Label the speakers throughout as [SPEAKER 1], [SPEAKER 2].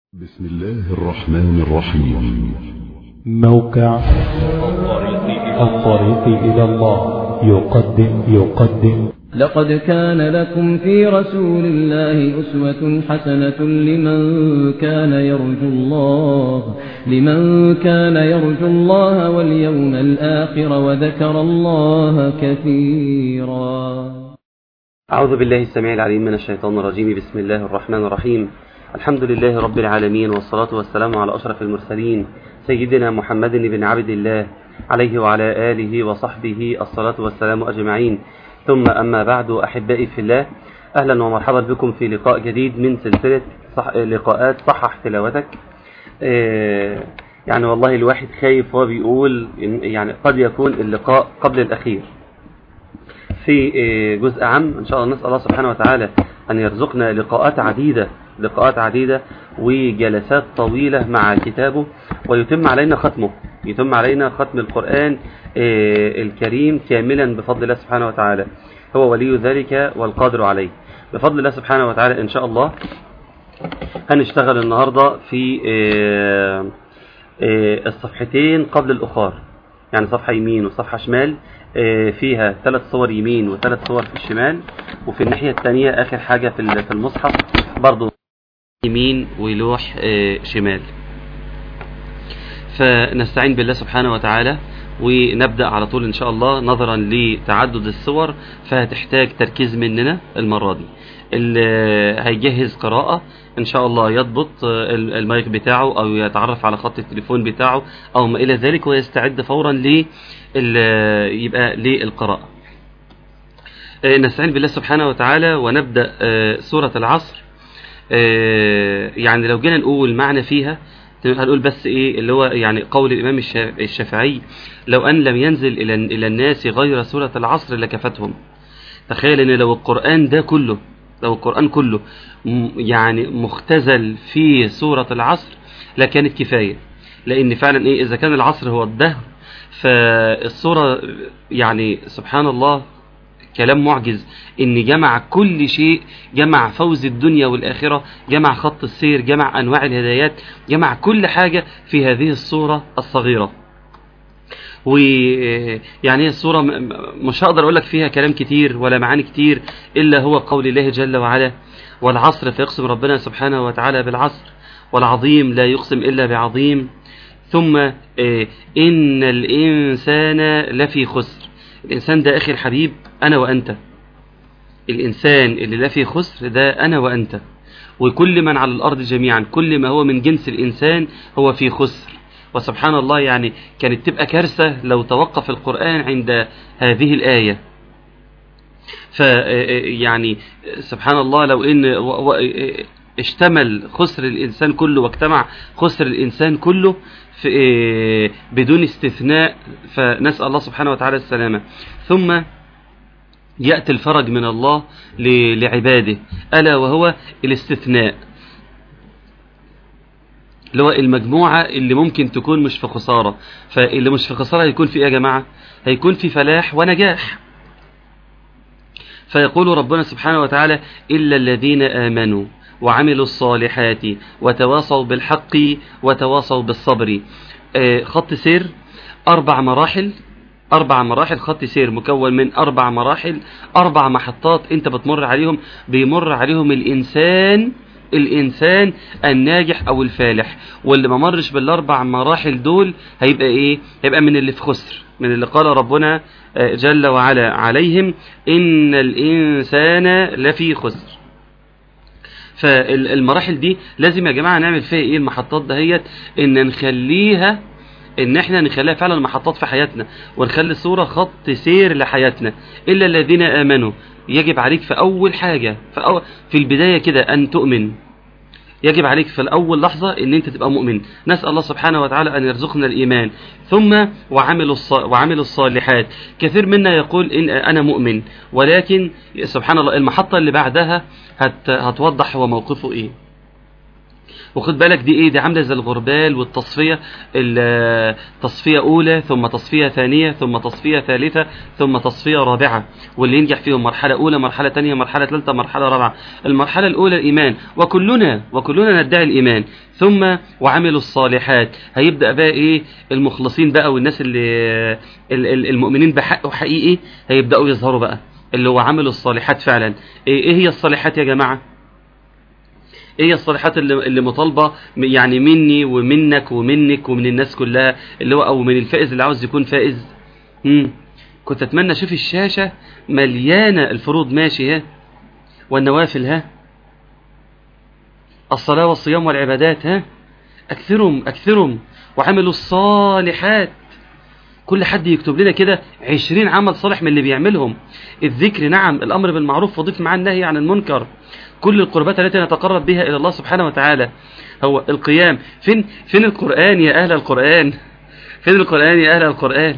[SPEAKER 1] بسم الله الرحمن الرحيم
[SPEAKER 2] موقع الطريق إلى الله يقدم يقدم
[SPEAKER 3] لقد كان لكم في رسول الله أسوة حسنة لمن كان يرجو الله لمن كان يرجو الله واليوم الآخر وذكر الله كثيرا
[SPEAKER 4] أعوذ بالله السميع العليم من الشيطان الرجيم بسم الله الرحمن الرحيم الحمد لله رب العالمين والصلاة والسلام على أشرف المرسلين سيدنا محمد بن عبد الله عليه وعلى آله وصحبه الصلاة والسلام أجمعين ثم أما بعد أحبائي في الله أهلا ومرحبا بكم في لقاء جديد من سلسلة صح لقاءات صحح تلاوتك آه يعني والله الواحد خايف وهو بيقول إن يعني قد يكون اللقاء قبل الأخير في جزء عام إن شاء الله نسأل الله سبحانه وتعالى أن يرزقنا لقاءات عديدة لقاءات عديدة وجلسات طويلة مع كتابه ويتم علينا ختمه يتم علينا ختم القرآن الكريم كاملا بفضل الله سبحانه وتعالى هو ولي ذلك والقادر عليه بفضل الله سبحانه وتعالى إن شاء الله هنشتغل النهاردة في الصفحتين قبل الأخر يعني صفحة يمين وصفحة شمال فيها ثلاث صور يمين وثلاث صور في الشمال وفي الناحية الثانية آخر حاجة في المصحف برضو يمين ولوح شمال فنستعين بالله سبحانه وتعالى ونبدأ على طول إن شاء الله نظرا لتعدد الصور فهتحتاج تركيز مننا المرة دي اللي هيجهز قراءة إن شاء الله يضبط المايك بتاعه أو يتعرف على خط التليفون بتاعه أو ما إلى ذلك ويستعد فورا ل يبقى للقراءة نستعين بالله سبحانه وتعالى ونبدأ سورة العصر يعني لو جينا نقول معنى فيها هنقول بس ايه اللي هو يعني قول الامام الشافعي لو ان لم ينزل الى الى الناس غير سوره العصر لكفتهم تخيل ان لو القران ده كله لو القران كله يعني مختزل في سوره العصر لكانت كفايه لان فعلا ايه اذا كان العصر هو الدهر فالصوره يعني سبحان الله كلام معجز ان جمع كل شيء جمع فوز الدنيا والآخرة جمع خط السير جمع أنواع الهدايات جمع كل حاجة في هذه الصورة الصغيرة ويعني الصورة مش هقدر أقول لك فيها كلام كتير ولا معاني كتير إلا هو قول الله جل وعلا والعصر فيقسم ربنا سبحانه وتعالى بالعصر والعظيم لا يقسم إلا بعظيم ثم إن الإنسان لفي خسر الإنسان ده أخي الحبيب أنا وأنت الإنسان اللي لا فيه خسر ده أنا وأنت وكل من على الأرض جميعا كل ما هو من جنس الإنسان هو في خسر وسبحان الله يعني كانت تبقى كارثة لو توقف القرآن عند هذه الآية ف يعني سبحان الله لو إن اشتمل خسر الإنسان كله واجتمع خسر الإنسان كله في بدون استثناء فنسأل الله سبحانه وتعالى السلامة ثم يأتي الفرج من الله لعباده ألا وهو الاستثناء اللي هو المجموعة اللي ممكن تكون مش في خسارة فاللي مش في خسارة هيكون في ايه يا جماعة هيكون في فلاح ونجاح فيقول ربنا سبحانه وتعالى إلا الذين آمنوا وعملوا الصالحات وتواصوا بالحق وتواصوا بالصبر خط سير أربع مراحل أربع مراحل خط سير مكون من أربع مراحل أربع محطات أنت بتمر عليهم بيمر عليهم الإنسان الإنسان الناجح أو الفالح واللي ما مرش بالأربع مراحل دول هيبقى إيه هيبقى من اللي في خسر من اللي قال ربنا جل وعلا عليهم إن الإنسان لفي خسر فالمراحل دي لازم يا جماعة نعمل فيها إيه المحطات دهيت إن نخليها ان احنا نخليها فعلا محطات في حياتنا ونخلي الصورة خط سير لحياتنا الا الذين امنوا يجب عليك في اول حاجة في, أول في البداية كده ان تؤمن يجب عليك في الاول لحظة ان انت تبقى مؤمن نسأل الله سبحانه وتعالى ان يرزقنا الايمان ثم وعمل وعمل الصالحات كثير منا يقول ان انا مؤمن ولكن سبحان الله المحطة اللي بعدها هت هتوضح هو موقفه ايه وخد بالك دي ايه دي عامله زي الغربال والتصفيه ال- تصفيه اولى ثم تصفيه ثانيه ثم تصفيه ثالثه ثم تصفيه رابعه واللي ينجح فيهم مرحله اولى مرحله ثانيه مرحله ثالثه مرحله رابعه المرحله الاولى الايمان وكلنا وكلنا ندعي الايمان ثم وعملوا الصالحات هيبدا بقى ايه المخلصين بقى والناس اللي ال- ال- المؤمنين بحق وحقيقي هيبداوا يظهروا بقى اللي هو عملوا الصالحات فعلا ايه إيه هي الصالحات يا جماعه ايه هي الصالحات اللي, اللي مطالبه يعني مني ومنك ومنك ومن الناس كلها اللي هو او من الفائز اللي عاوز يكون فائز امم كنت اتمنى اشوف الشاشه مليانه الفروض ماشي ها والنوافل ها الصلاه والصيام والعبادات ها اكثرهم اكثرهم وعملوا الصالحات كل حد يكتب لنا كده عشرين عمل صالح من اللي بيعملهم الذكر نعم الأمر بالمعروف وضيف معاه النهي عن المنكر كل القربات التي نتقرب بها إلى الله سبحانه وتعالى هو القيام فين فين القرآن يا أهل القرآن فين القرآن يا أهل القرآن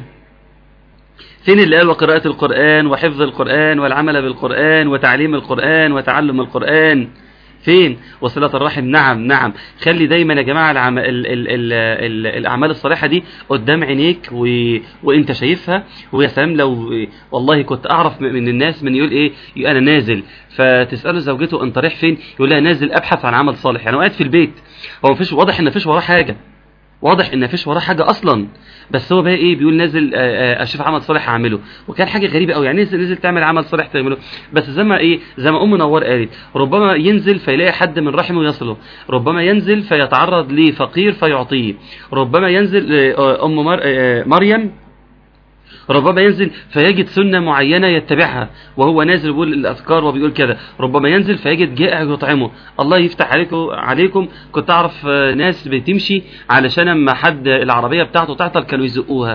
[SPEAKER 4] فين اللي قال وقراءة القرآن وحفظ القرآن والعمل بالقرآن وتعليم القرآن وتعلم القرآن فين وصلة الرحم نعم نعم خلي دايما يا جماعة العم... ال... ال... ال... ال... الأعمال الصالحة دي قدام عينيك و... وانت شايفها ويا سلام لو والله كنت أعرف من الناس من يقول إيه يقول أنا نازل فتسأله زوجته أنت رايح فين يقول لها نازل أبحث عن عمل صالح يعني هو قاعد في البيت هو مفيش واضح إن مفيش وراه حاجة واضح ان مفيش وراه حاجه اصلا بس هو بقى ايه بيقول نازل آه، آه، اشوف عمل صالح اعمله وكان حاجه غريبه قوي يعني نزل نزل تعمل عمل صالح تعمله بس زي ما ايه زي ما ام نور قالت ربما ينزل فيلاقي حد من رحمه يصله ربما ينزل فيتعرض لفقير فيعطيه ربما ينزل آه، ام مر... آه، مريم ربما ينزل فيجد سنة معينة يتبعها وهو نازل بيقول الأذكار وبيقول كده ربما ينزل فيجد جائع يطعمه الله يفتح عليكم عليكم كنت أعرف آه، ناس بتمشي علشان اما حد العربية بتاعته تعطل كانوا يزقوها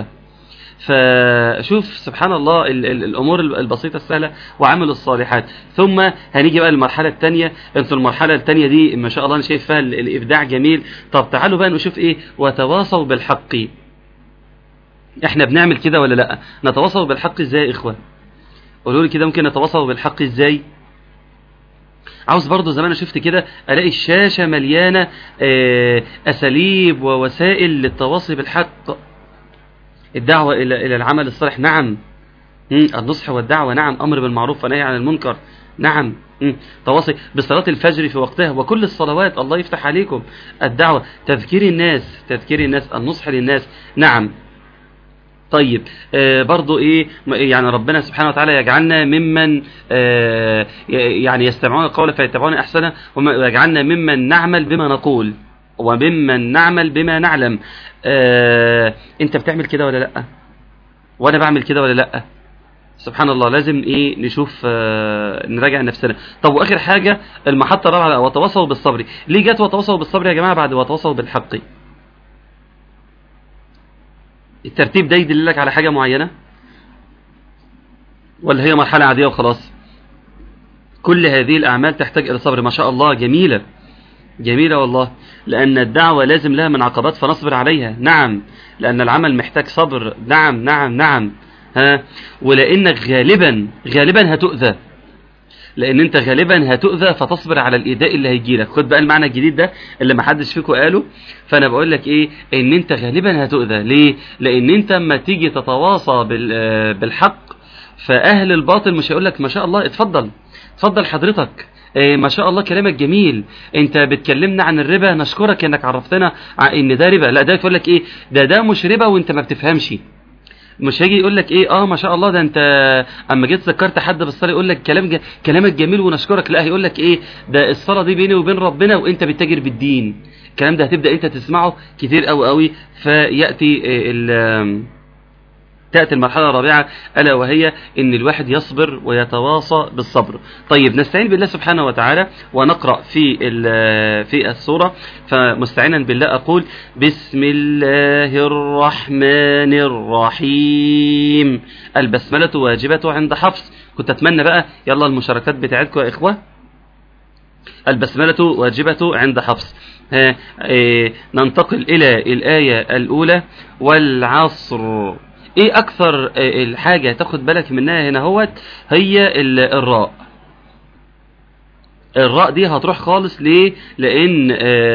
[SPEAKER 4] فشوف سبحان الله ال ال الامور البسيطه السهله وعمل الصالحات ثم هنيجي بقى للمرحله الثانيه انتوا المرحله الثانيه دي ما شاء الله انا شايف فيها ال- الابداع جميل طب تعالوا بقى نشوف ايه وتواصوا بالحق احنا بنعمل كده ولا لا نتواصل بالحق ازاي يا اخوان قولوا لي كده ممكن نتواصل بالحق ازاي عاوز برضه زمان انا شفت كده الاقي الشاشه مليانه آه، اساليب ووسائل للتواصي بالحق الدعوه الى الى العمل الصالح نعم مم، النصح والدعوه نعم امر بالمعروف ونهي عن المنكر نعم مم، تواصي بصلاه الفجر في وقتها وكل الصلوات الله يفتح عليكم الدعوه تذكير الناس تذكير الناس النصح للناس نعم طيب آه برضو ايه م- يعني ربنا سبحانه وتعالى يجعلنا ممن آه ي- يعني يستمعون القول فيتبعون احسنه وما- ويجعلنا ممن نعمل بما نقول وممن نعمل بما نعلم آه انت بتعمل كده ولا لا وانا بعمل كده ولا لا سبحان الله لازم ايه نشوف آه نراجع نفسنا طب واخر حاجه المحطه الرابعه وتواصلوا بالصبر ليه جت وتواصلوا بالصبر يا جماعه بعد وتواصلوا بالحق الترتيب ده يدلك على حاجة معينة ولا هي مرحلة عادية وخلاص كل هذه الأعمال تحتاج إلى صبر ما شاء الله جميلة جميلة والله لأن الدعوة لازم لها من عقبات فنصبر عليها نعم لأن العمل محتاج صبر نعم نعم نعم ها ولأنك غالبا غالبا هتؤذى لان انت غالبا هتؤذى فتصبر على الايذاء اللي هيجي لك خد بقى المعنى الجديد ده اللي ما حدش فيكم قاله فانا بقول لك ايه ان انت غالبا هتؤذى ليه لان انت اما تيجي تتواصى بال- آه، بالحق فاهل الباطل مش هيقول لك ما شاء الله اتفضل اتفضل حضرتك إيه ما شاء الله كلامك جميل انت بتكلمنا عن الربا نشكرك انك عرفتنا ع- ان ده ربا لا ده يقول لك ايه ده ده مش ربا وانت ما بتفهمش مش هيجي يقول لك ايه اه ما شاء الله ده انت اما جيت ذكرت حد بالصلاه يقول لك كلام ج... كلامك جميل ونشكرك لا هيقول لك ايه ده الصلاه دي بيني وبين ربنا وانت بتتاجر بالدين الكلام ده هتبدا انت تسمعه كتير قوي قوي فياتي آه، ال آم، تأتي المرحلة الرابعة ألا وهي أن الواحد يصبر ويتواصى بالصبر طيب نستعين بالله سبحانه وتعالى ونقرأ في ال- في السورة فمستعينا بالله أقول بسم الله الرحمن الرحيم البسملة واجبة عند حفص كنت أتمنى بقى يلا المشاركات بتاعتكم يا إخوة البسملة واجبة عند حفص ها، إيه، ننتقل إلى الآية الأولى والعصر ايه اكثر آه، الحاجة تاخد بالك منها هنا هوت هي ال- الراء الراء دي هتروح خالص ليه لان آه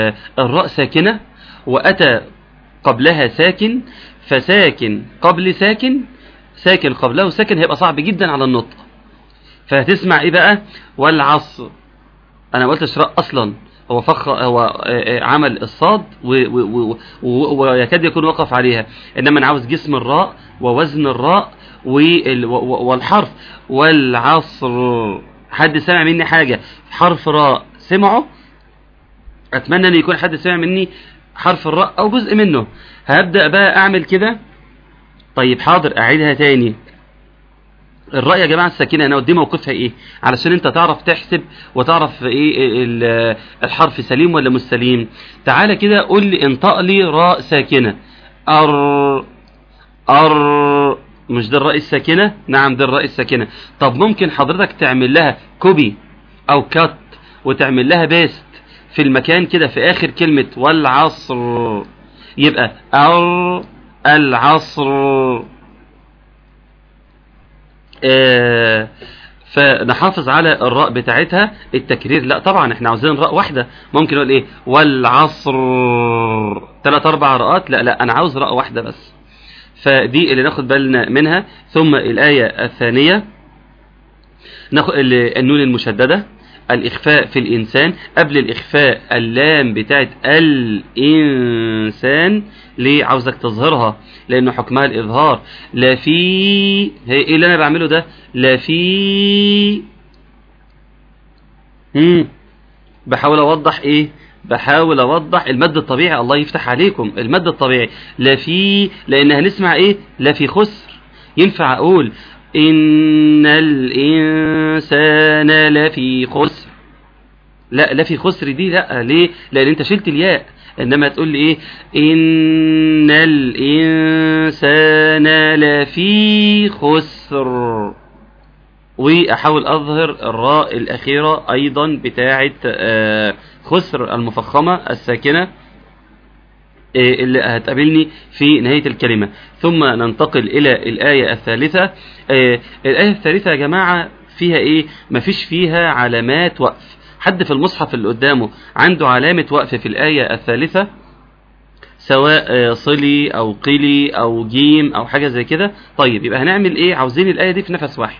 [SPEAKER 4] ال- الراء ساكنة وأتى قبلها ساكن فساكن قبل ساكن ساكن قبله ساكن هيبقى صعب جدا على النطق فهتسمع ايه بقى والعصر انا ما قلتش راء اصلا هو فخ هو آه، آه، عمل الصاد و- و- و- و- ويكاد يكون وقف عليها انما انا عاوز جسم الراء ووزن الراء وال- و- و- والحرف والعصر حد سمع مني حاجة حرف راء سمعه اتمنى ان يكون حد سمع مني حرف الراء او جزء منه هبدأ بقى اعمل كده طيب حاضر اعيدها تاني الراء يا جماعه الساكنه هنا دي موقفها ايه علشان انت تعرف تحسب وتعرف ايه ال- الحرف سليم ولا مش سليم تعالى كده قول لي انطق لي راء ساكنه ار ار مش ده الراء الساكنه نعم ده الراء الساكنه طب ممكن حضرتك تعمل لها كوبي او كات وتعمل لها بيست في المكان كده في اخر كلمه والعصر يبقى ار العصر آه، فنحافظ على الراء بتاعتها التكرير لا طبعا احنا عاوزين راء واحده ممكن نقول ايه والعصر ثلاث اربع راءات لا لا انا عاوز راء واحده بس فدي اللي ناخد بالنا منها ثم الايه الثانيه ناخد ال- النون المشدده الإخفاء في الإنسان قبل الإخفاء اللام بتاعت الإنسان ليه عاوزك تظهرها لأنه حكمها الإظهار لا في هي إيه اللي أنا بعمله ده لا في مم. بحاول أوضح إيه بحاول أوضح المد الطبيعي الله يفتح عليكم المد الطبيعي لا في لأن هنسمع إيه لا في خسر ينفع أقول إن الإنسان لفي خسر لا لا في خسر دي لا ليه لأن أنت شلت الياء إنما تقول لي إيه إن الإنسان لفي خسر وأحاول أظهر الراء الأخيرة أيضا بتاعة آه، خسر المفخمة الساكنة آه، اللي هتقابلني في نهاية الكلمة ثم ننتقل إلى الآية الثالثة آه، الآية الثالثة يا جماعة فيها إيه مفيش فيها علامات وقف حد في المصحف اللي قدامه عنده علامة وقف في الآية الثالثة سواء آه، صلي أو قلي أو جيم أو حاجة زي كده طيب يبقى هنعمل إيه عاوزين الآية دي في نفس واحد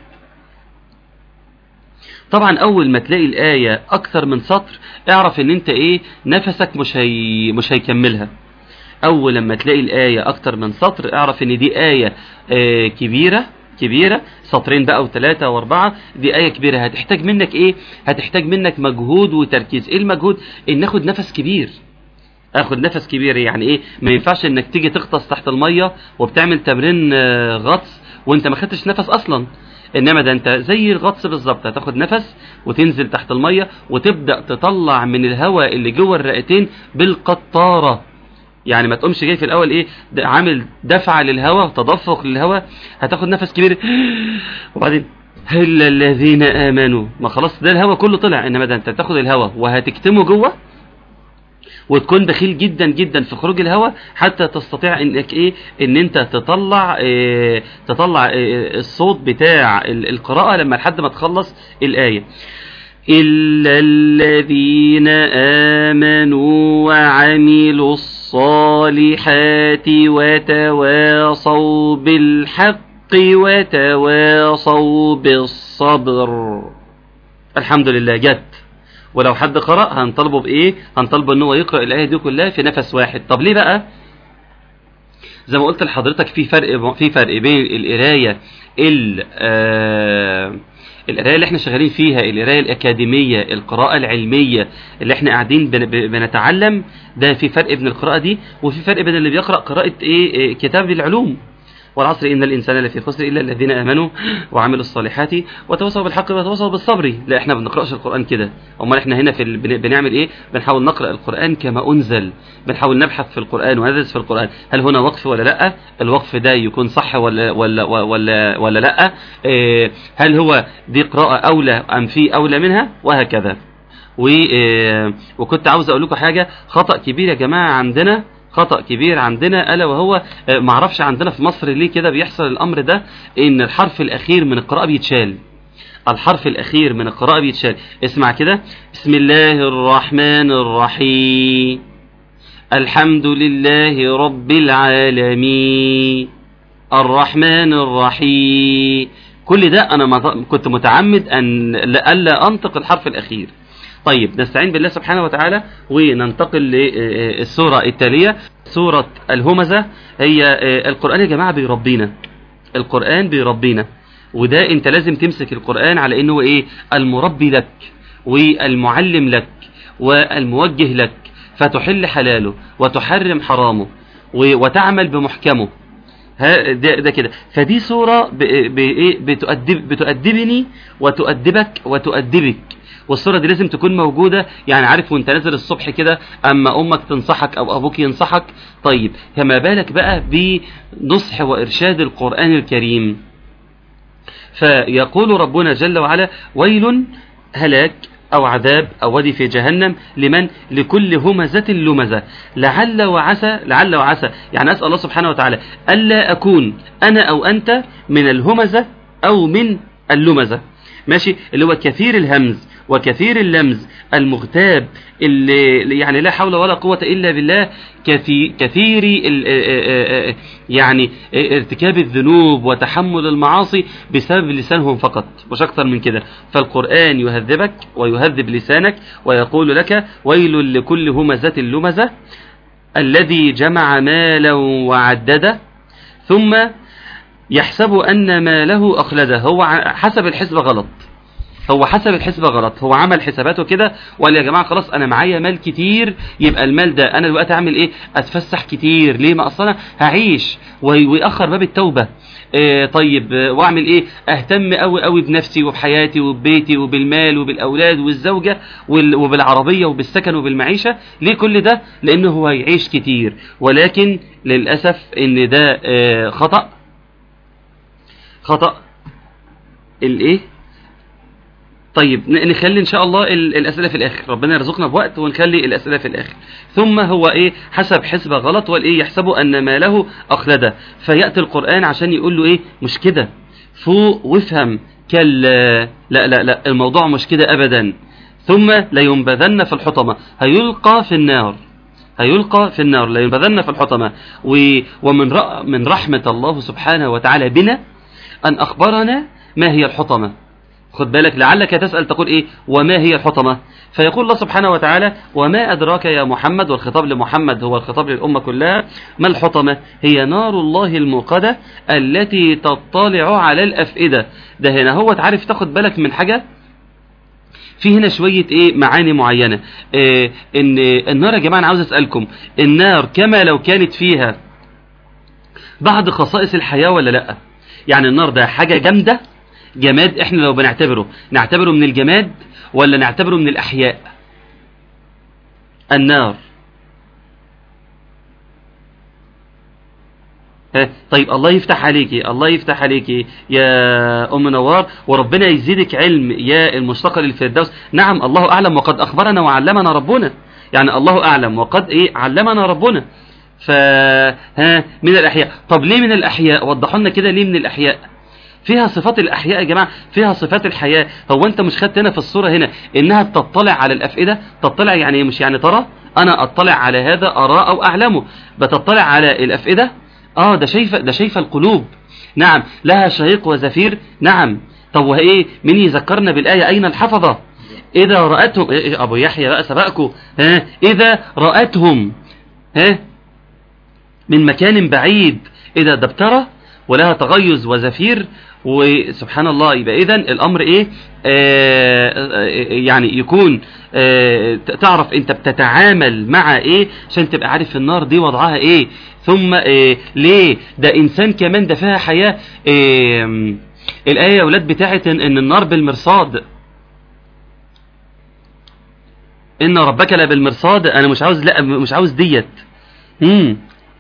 [SPEAKER 4] طبعا اول ما تلاقي الايه اكثر من سطر اعرف ان انت ايه نفسك مش هي مش هيكملها اول لما تلاقي الايه اكتر من سطر اعرف ان دي ايه آه كبيره كبيره سطرين بقى وثلاثه واربعه دي ايه كبيره هتحتاج منك ايه هتحتاج منك مجهود وتركيز ايه المجهود ان ناخد نفس كبير اخد نفس كبير يعني ايه ما ينفعش انك تيجي تغطس تحت الميه وبتعمل تمرين آه، غطس وانت ما خدتش نفس اصلا انما ده انت زي الغطس بالظبط هتاخد نفس وتنزل تحت الميه وتبدا تطلع من الهواء اللي جوه الرئتين بالقطاره يعني ما تقومش جاي في الاول ايه ده عامل دفعه للهواء تدفق للهواء هتاخد نفس كبير وبعدين الا الذين امنوا ما خلاص ده الهواء كله طلع انما ده انت تاخد الهواء وهتكتمه جوه وتكون بخيل جدا جدا في خروج الهواء حتى تستطيع انك ايه ان انت تطلع إيه تطلع إيه الصوت بتاع ال- القراءة لما لحد ما تخلص الآية إلا الذين آمنوا وعملوا الصالحات وتواصوا بالحق وتواصوا بالصبر الحمد لله جت ولو حد قرأ هنطلبه بإيه هنطلبه ان هو يقرأ الآية دي كلها في نفس واحد طب ليه بقى زي ما قلت لحضرتك في فرق في فرق بين القراية ال آه القرايه اللي احنا شغالين فيها القرايه الاكاديميه القراءه العلميه اللي احنا قاعدين بن- ب- بنتعلم ده في فرق بين القراءه دي وفي فرق بين اللي بيقرا قراءه ايه إيه، كتاب العلوم والعصر ان الانسان لفي خسر الا الذين امنوا وعملوا الصالحات وتواصوا بالحق وتواصوا بالصبر لا احنا ما بنقراش القران كده امال احنا هنا في ال... بن- بنعمل ايه بنحاول نقرا القران كما انزل بنحاول نبحث في القران وندرس في القران هل هنا وقف ولا لا الوقف ده يكون صح ولا ولا ولا ولا لا إيه، هل هو دي قراءه اولى ام في اولى منها وهكذا و آه، وكنت عاوز اقول لكم حاجه خطا كبير يا جماعه عندنا خطا كبير عندنا الا وهو آه، معرفش عندنا في مصر ليه كده بيحصل الامر ده ان الحرف الاخير من القراءه بيتشال الحرف الأخير من القراءة بيتشال اسمع كده بسم الله الرحمن الرحيم الحمد لله رب العالمين الرحمن الرحيم كل ده أنا مط- كنت متعمد أن ألا أنطق الحرف الأخير طيب نستعين بالله سبحانه وتعالى وننتقل للسورة التالية سورة الهمزة هي آه، القرآن يا جماعة بيربينا القرآن بيربينا وده انت لازم تمسك القرآن على انه ايه المربي لك والمعلم لك والموجه لك فتحل حلاله وتحرم حرامه و- وتعمل بمحكمه ها ده, ده كده فدي صورة ب- ب- إيه؟ بتؤدب بتؤدبني وتؤدبك وتؤدبك والصورة دي لازم تكون موجودة يعني عارف وانت نازل الصبح كده اما امك تنصحك او ابوك ينصحك طيب فما بالك بقى بنصح وارشاد القرآن الكريم فيقول ربنا جل وعلا ويل هلاك أو عذاب أو ودي في جهنم لمن لكل همزة لمزة لعل وعسى لعل وعسى يعني أسأل الله سبحانه وتعالى ألا أكون أنا أو أنت من الهمزة أو من اللمزة ماشي اللي هو كثير الهمز وكثير اللمز المغتاب اللي يعني لا حول ولا قوة إلا بالله كثي كثير ال- آه، آه، آه، يعني ارتكاب الذنوب وتحمل المعاصي بسبب لسانهم فقط مش أكثر من كده فالقرآن يهذبك ويهذب لسانك ويقول لك ويل لكل همزة لمزة الذي جمع مالا وعدده ثم يحسب أن ماله أخلده هو ع- حسب الحسبة غلط هو حسب الحسبة غلط هو عمل حساباته كده وقال يا جماعة خلاص أنا معايا مال كتير يبقى المال ده أنا دلوقتي أعمل إيه أتفسح كتير ليه ما أصلا هعيش وي- ويأخر باب التوبة إيه طيب آه، واعمل ايه اهتم قوي قوي بنفسي وبحياتي وببيتي وبالمال وبالاولاد والزوجه وال- وبالعربيه وبالسكن وبالمعيشه ليه كل ده لانه هو هيعيش كتير ولكن للاسف ان ده آه، خطا خطا الايه طيب ن- نخلي ان شاء الله ال- الاسئله في الاخر ربنا يرزقنا بوقت ونخلي الاسئله في الاخر ثم هو ايه حسب حسبه غلط والايه يحسب ان ماله اخلده فياتي القران عشان يقول له ايه مش كده فوق وافهم كلا لا لا لا الموضوع مش كده ابدا ثم لينبذن في الحطمه هيلقى في النار هيلقى في النار لينبذن في الحطمه و- ومن رأ من رحمه الله سبحانه وتعالى بنا ان اخبرنا ما هي الحطمه خد بالك لعلك تسأل تقول إيه وما هي الحطمة فيقول الله سبحانه وتعالى وما أدراك يا محمد والخطاب لمحمد هو الخطاب للأمة كلها ما الحطمة هي نار الله الموقدة التي تطلع على الأفئدة ده هنا هو تعرف تاخد بالك من حاجة في هنا شوية ايه معاني معينة إيه ان النار يا جماعة انا عاوز اسألكم النار كما لو كانت فيها بعض خصائص الحياة ولا لا يعني النار ده حاجة جامدة جماد احنا لو بنعتبره نعتبره من الجماد ولا نعتبره من الأحياء النار ها، طيب الله يفتح عليكي الله يفتح عليكي يا أم نوار وربنا يزيدك علم يا المشتقة للفردوس نعم الله أعلم وقد أخبرنا وعلمنا ربنا يعني الله أعلم وقد إيه علمنا ربنا فها من الأحياء طب ليه من الأحياء وضحوا لنا كده ليه من الأحياء فيها صفات الأحياء يا جماعة فيها صفات الحياة هو أنت مش خدت هنا في الصورة هنا إنها تطلع على الأفئدة تطلع يعني إيه؟ مش يعني ترى أنا أطلع على هذا أرى أو أعلمه بتطلع على الأفئدة آه ده شايفة ده شايفة القلوب نعم لها شهيق وزفير نعم طب وإيه مين يذكرنا بالآية أين الحفظة إذا رأتهم إيه إيه أبو يحيى بقى سبقكم ها إذا رأتهم ها من مكان بعيد إذا دبترة ولها تغيظ وزفير وسبحان الله يبقى إذن الأمر إيه آه آه، يعني يكون آه ت- تعرف أنت بتتعامل مع إيه عشان تبقى عارف النار دي وضعها إيه ثم آه ليه ده إنسان كمان ده فيها حياة آه الآية يا ولاد بتاعت إن إن النار بالمرصاد إن ربك لبالمرصاد أنا مش عاوز لا مش عاوز ديت مم.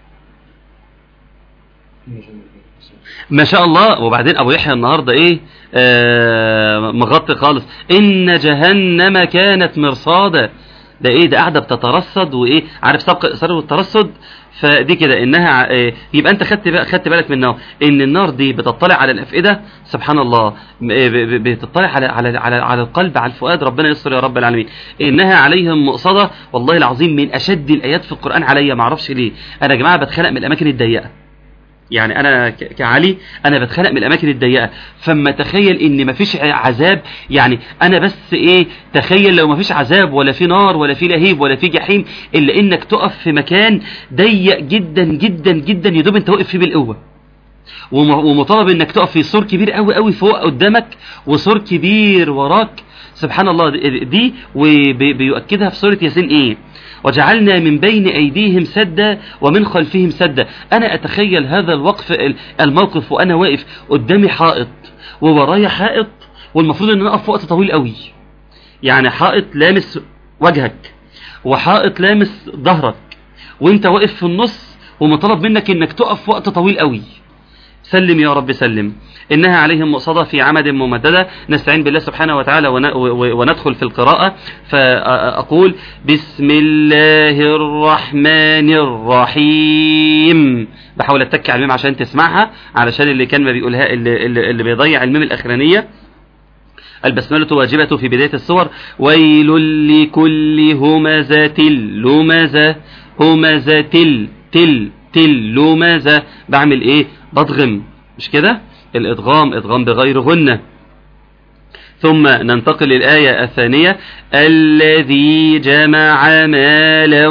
[SPEAKER 4] ما شاء الله وبعدين ابو يحيى النهارده ايه آه مغطي خالص ان جهنم كانت مرصادا ده ايه ده قاعده بتترصد وايه عارف سبق الاصرار والترصد فدي كده انها ع- إيه، يبقى انت خدت بقى خدت بالك من النار ان النار دي بتطلع على الافئده سبحان الله م- إيه، ب- ب- بتطلع على على على على القلب على الفؤاد ربنا يستر يا رب العالمين انها عليهم مؤصده والله العظيم من اشد الايات في القران عليا ما اعرفش ليه انا يا جماعه بتخنق من الاماكن الضيقه يعني انا ك- كعلي انا بتخنق من الاماكن الضيقه فما تخيل ان مفيش عذاب يعني انا بس ايه تخيل لو مفيش عذاب ولا في نار ولا في لهيب ولا في جحيم الا انك تقف في مكان ضيق جدا جدا جدا يدوب انت واقف فيه بالقوه وم- ومطالب انك تقف في سور كبير قوي قوي فوق قدامك وسور كبير وراك سبحان الله دي- دي وبيؤكدها في سوره ياسين ايه وجعلنا من بين ايديهم سدا ومن خلفهم سدا انا اتخيل هذا الوقف ال- الموقف وانا واقف قدامي حائط وورايا حائط والمفروض ان انا اقف وقت طويل قوي يعني حائط لامس وجهك وحائط لامس ظهرك وانت واقف في النص ومطالب منك انك تقف وقت طويل قوي سلم يا رب سلم إنها عليهم مؤصدة في عمد ممددة نستعين بالله سبحانه وتعالى ون- و- وندخل في القراءة فأقول بسم الله الرحمن الرحيم بحاول أتك على الميم عشان تسمعها علشان اللي كان ما بيقولها اللي, اللي, اللي بيضيع الميم الأخرانية البسملة واجبة في بداية السور ويل لكل همزة لمزة همزة تل تل تل لمزة بعمل ايه بضغم مش كده الادغام ادغام بغير غنة ثم ننتقل للآية الثانية الذي جمع مالا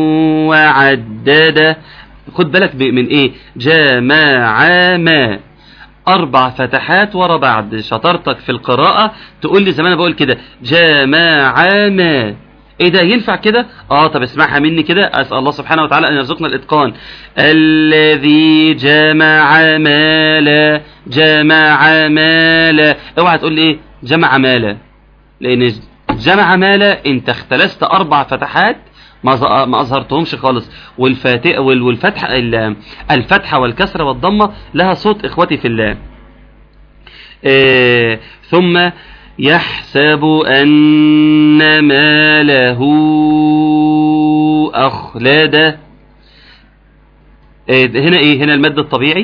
[SPEAKER 4] وعدده خد بالك ب- من ايه جمع ما اربع فتحات ورا بعض شطارتك في القراءة تقول لي زي ما انا بقول كده جمع ما ايه ده ينفع كده اه طب اسمعها مني كده اسال الله سبحانه وتعالى ان يرزقنا الاتقان الذي جمع مالا جمع مالا اوعى تقول لي ايه جمع مالا لان جمع مالا انت اختلست اربع فتحات ما ظ- ما اظهرتهمش خالص والفاتحه والفتحه ال- الفتحه والكسره والضمه لها صوت اخوتي في الله آه، ثم يحسب أن ماله أخلده آه، هنا إيه هنا المد الطبيعي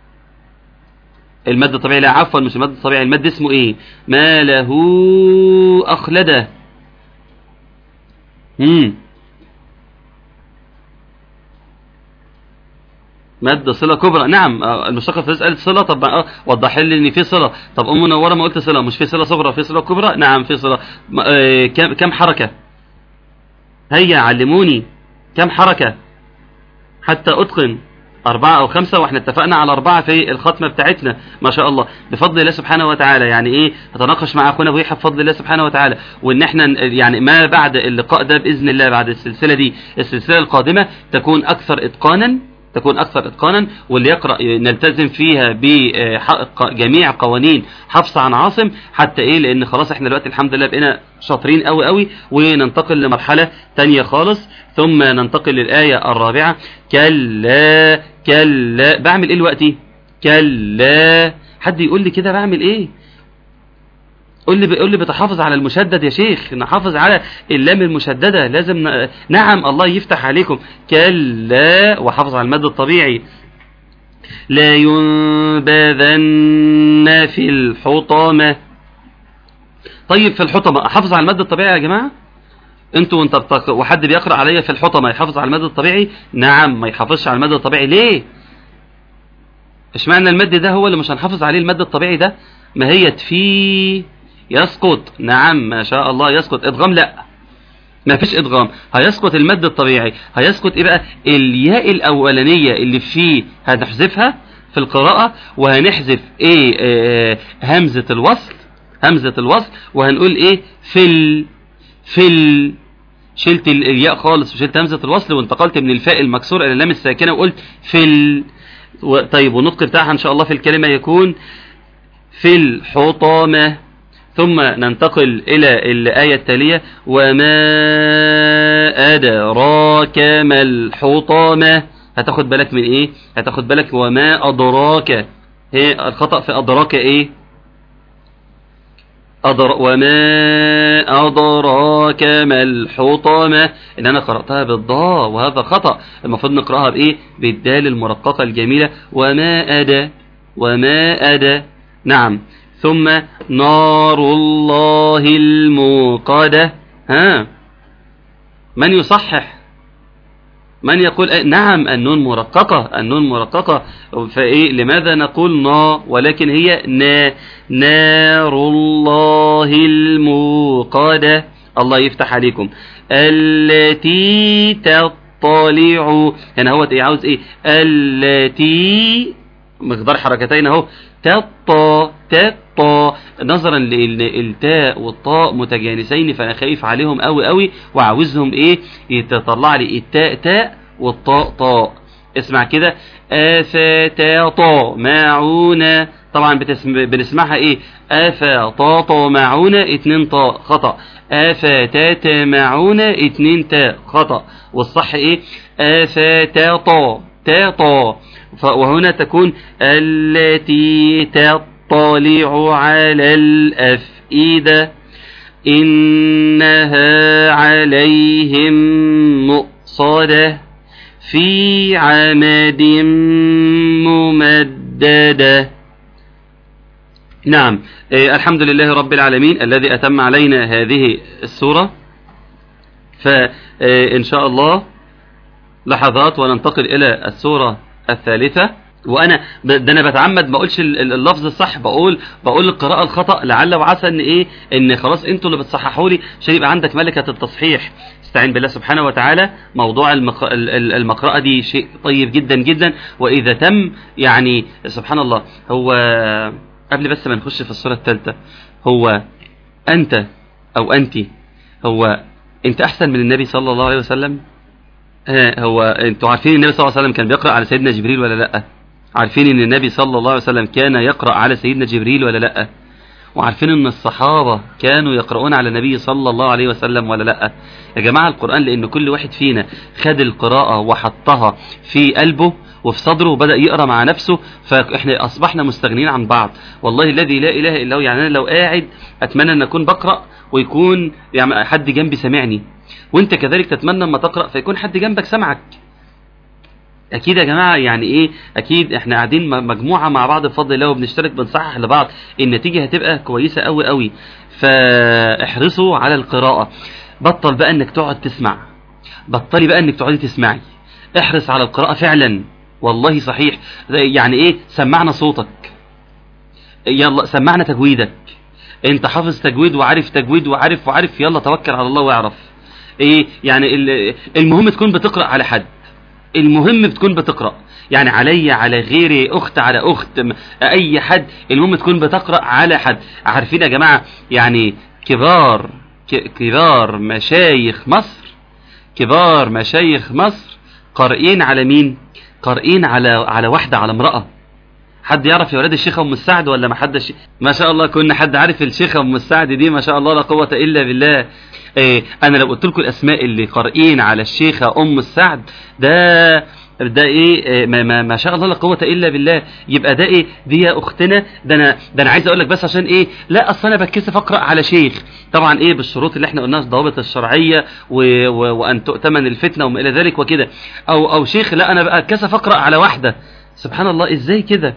[SPEAKER 4] المد الطبيعي لا عفوا مش المد الطبيعي المد اسمه إيه ماله أخلده مم. مد صلة كبرى نعم آه، المشتقة في قالت صلة طب آه، وضح لي ان في صلة طب ام منورة ما قلت صلة مش في صلة صغرى في صلة كبرى نعم في صلة م- آه، كم كم حركة هيا علموني كم حركة حتى اتقن أربعة أو خمسة وإحنا اتفقنا على أربعة في الختمة بتاعتنا ما شاء الله بفضل الله سبحانه وتعالى يعني إيه هتناقش مع أخونا أبو يحيى بفضل الله سبحانه وتعالى وإن إحنا ن- يعني ما بعد اللقاء ده بإذن الله بعد السلسلة دي السلسلة القادمة تكون أكثر إتقانا تكون أكثر إتقانا واللي يقرأ نلتزم فيها بجميع قوانين حفص عن عاصم حتى إيه لأن خلاص إحنا دلوقتي الحمد لله بقينا شاطرين قوي قوي وننتقل لمرحلة تانية خالص ثم ننتقل للآية الرابعة كلا كلا بعمل إيه دلوقتي كلا حد يقول لي كده بعمل إيه قول لي قول لي بتحافظ على المشدد يا شيخ نحافظ على اللام المشدده لازم ن... نعم الله يفتح عليكم كلا وحافظ على المد الطبيعي لا ينبذن في الحطمه طيب في الحطمه احافظ على المد الطبيعي يا جماعه انتوا وانت بتق... وحد بيقرا عليا في الحطمه يحافظ على المد الطبيعي نعم ما يحافظش على المد الطبيعي ليه اشمعنى المد ده هو اللي مش هنحافظ عليه المد الطبيعي ده ما هي تفي يسقط نعم ما شاء الله يسقط ادغام لا ما فيش ادغام هيسقط المد الطبيعي هيسقط ايه بقى الياء الاولانيه اللي فيه هنحذفها في القراءه وهنحذف ايه آه همزه الوصل همزه الوصل وهنقول ايه فل فل شلت ال- الياء خالص وشلت همزه الوصل وانتقلت من الفاء المكسور الى اللام الساكنه وقلت فل و- طيب والنطق بتاعها ان شاء الله في الكلمه يكون في الحطمة ثم ننتقل إلى الآية التالية وما أدراك ما الحطمة هتاخد بالك من إيه هتاخد بالك وما أدراك هي الخطأ في أدراك إيه أدر وما أدراك ما الحطمة إن أنا قرأتها بالضاء وهذا خطأ المفروض نقرأها بإيه بالدال المرققة الجميلة وما أدى وما أدى نعم ثم نار الله الموقدة ها من يصحح من يقول آه، نعم النون مرققة النون مرققة فإيه لماذا نقول نا ولكن هي نا نار الله الموقدة الله يفتح عليكم التي تطلع هنا هو ايه عاوز ايه التي مقدار حركتين اهو تطا تطا نظرا للتاء والطاء متجانسين فانا خايف عليهم قوي قوي وعاوزهم ايه يتطلع لي التاء تاء والطاء طاء اسمع كده أفتطمعون طبعا بتسم... بنسمعها ايه أفتطمعون اتنين طاء خطأ أفتتمعون اتنين تاء خطأ والصح ايه أفتطا تاطا ف- وهنا تكون التي تطلع على الأفئدة إنها عليهم مؤصدة في عمد ممددة نعم آه، الحمد لله رب العالمين الذي أتم علينا هذه السورة فإن شاء الله لحظات وننتقل إلى السورة الثالثة وانا ب- ده انا بتعمد ما اقولش ال- ال- اللفظ الصح بقول بقول القراءه الخطا لعل وعسى ان ايه ان خلاص انتوا اللي بتصححوا لي عشان يبقى عندك ملكه التصحيح استعين بالله سبحانه وتعالى موضوع المق... ال- ال- المقرأة دي شيء طيب جدا جدا واذا تم يعني سبحان الله هو قبل بس ما نخش في السوره الثالثه هو انت او انت هو انت احسن من النبي صلى الله عليه وسلم ها، هو انتوا عارفين النبي صلى الله عليه وسلم كان بيقرأ على سيدنا جبريل ولا لا عارفين ان النبي صلى الله عليه وسلم كان يقرأ على سيدنا جبريل ولا لا وعارفين ان الصحابة كانوا يقرؤون على النبي صلى الله عليه وسلم ولا لا يا جماعة القرآن لان كل واحد فينا خد القراءة وحطها في قلبه وفي صدره وبدأ يقرأ مع نفسه فاحنا اصبحنا مستغنين عن بعض والله الذي لا اله الا هو يعني انا لو قاعد اتمنى ان اكون بقرأ ويكون يعني حد جنبي سامعني وانت كذلك تتمنى اما تقرأ فيكون حد جنبك سمعك اكيد يا جماعه يعني ايه اكيد احنا قاعدين م- مجموعه مع بعض بفضل الله وبنشترك بنصحح لبعض النتيجه هتبقى كويسه قوي قوي فاحرصوا على القراءه بطل بقى انك تقعد تسمع بطلي بقى انك تقعدي تسمعي احرص على القراءه فعلا والله صحيح يعني ايه سمعنا صوتك يلا سمعنا تجويدك انت حافظ تجويد وعارف تجويد وعارف وعارف يلا توكل على الله واعرف ايه يعني ال- المهم تكون بتقرا على حد المهم بتكون بتقرا يعني علي على غيري اخت على اخت م- اي حد المهم تكون بتقرا على حد عارفين يا جماعه يعني كبار ك- كبار مشايخ مصر كبار مشايخ مصر قارئين على مين قارئين على على واحده على امراه حد يعرف يا ولاد الشيخه ام السعد ولا ما حدش ما شاء الله كنا حد عارف الشيخه ام السعد دي ما شاء الله لا قوه الا بالله إيه انا لو قلت لكم الاسماء اللي قارئين على الشيخه ام السعد ده ده ايه إيه، ما, ما, ما شاء الله لا قوه الا بالله يبقى ده ايه دي يا اختنا ده انا ده انا عايز اقول لك بس عشان ايه لا اصل انا بتكسف اقرا على شيخ طبعا ايه بالشروط اللي احنا قلناها الضوابط الشرعيه و و وان تؤتمن الفتنه وما الى ذلك وكده او او شيخ لا انا بقى اتكسف اقرا على واحده سبحان الله ازاي كده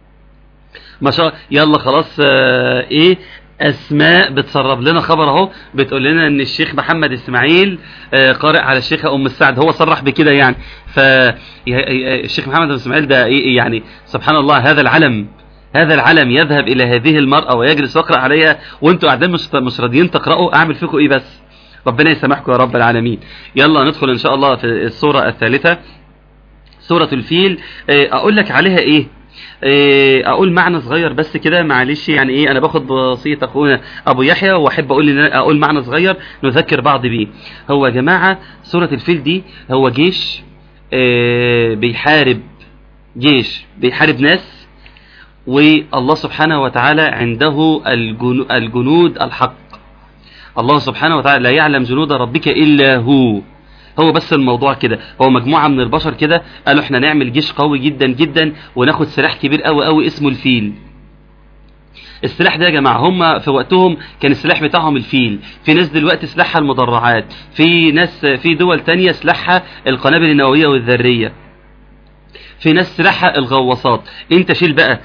[SPEAKER 4] ما شاء يلا خلاص آه ايه اسماء بتسرب لنا خبر اهو بتقول لنا ان الشيخ محمد اسماعيل آه قارئ على الشيخه ام السعد هو صرح بكده يعني ف ي- ي- الشيخ محمد اسماعيل ده ايه يعني سبحان الله هذا العلم هذا العلم يذهب الى هذه المراه ويجلس ويقرا عليها وانتوا قاعدين مش مش راضيين تقراوا اعمل فيكم ايه بس ربنا يسامحكم يا رب العالمين يلا ندخل ان شاء الله في السوره الثالثه سورة الفيل آه، اقول لك عليها ايه آه، اقول معنى صغير بس كده معلش يعني ايه انا باخد وصية اخونا ابو يحيى واحب اقول إن أنا اقول معنى صغير نذكر بعض بيه هو يا جماعة سورة الفيل دي هو جيش آه، بيحارب جيش بيحارب ناس والله سبحانه وتعالى عنده الجنو- الجنود الحق الله سبحانه وتعالى لا يعلم جنود ربك الا هو هو بس الموضوع كده هو مجموعه من البشر كده قالوا احنا نعمل جيش قوي جدا جدا وناخد سلاح كبير قوي قوي اسمه الفيل السلاح ده يا جماعة هم في وقتهم كان السلاح بتاعهم الفيل في ناس دلوقتي سلاحها المدرعات في ناس في دول تانية سلاحها القنابل النووية والذرية في ناس سلاحها الغواصات انت شيل بقى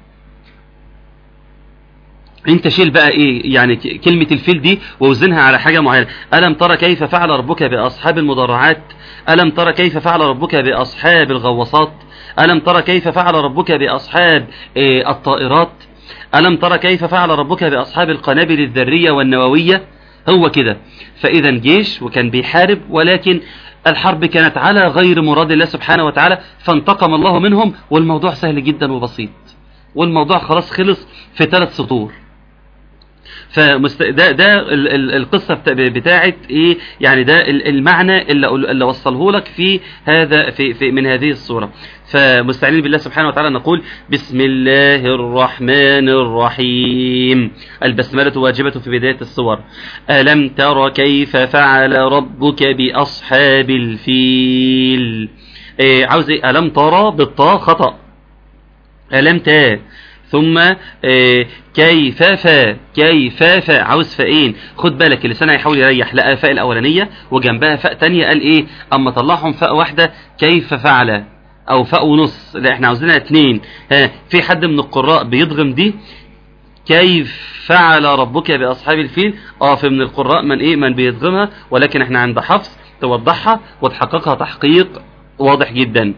[SPEAKER 4] انت شيل بقى ايه يعني ك- كلمة الفيل دي ووزنها على حاجة معينة ألم ترى كيف فعل ربك بأصحاب المدرعات ألم ترى كيف فعل ربك بأصحاب الغواصات ألم ترى كيف فعل ربك بأصحاب إيه الطائرات ألم ترى كيف فعل ربك بأصحاب القنابل الذرية والنووية هو كده فإذا جيش وكان بيحارب ولكن الحرب كانت على غير مراد الله سبحانه وتعالى فانتقم الله منهم والموضوع سهل جدا وبسيط والموضوع خلاص خلص في ثلاث سطور فمست... ده ده ال- ال- القصه بتا... بتاعه ايه يعني ده ال- المعنى اللي أقول- اللي وصله لك في هذا في, في من هذه الصوره فمستعينين بالله سبحانه وتعالى نقول بسم الله الرحمن الرحيم البسمله واجبه في بدايه الصور الم تر كيف فعل ربك باصحاب الفيل إيه عاوز ايه الم ترى بالطاء خطأ ألم تا ثم آه، كيف فا كيف فا عاوز فاين خد بالك اللسان هيحاول يريح لقى فاء الاولانيه وجنبها فاء تانية قال ايه اما طلعهم فاء واحده كيف فعل او فاء ونص لا احنا عاوزينها اتنين ها في حد من القراء بيضغم دي كيف فعل ربك باصحاب الفيل اه في من القراء من ايه من بيضغمها ولكن احنا عند حفص توضحها وتحققها تحقيق واضح جدا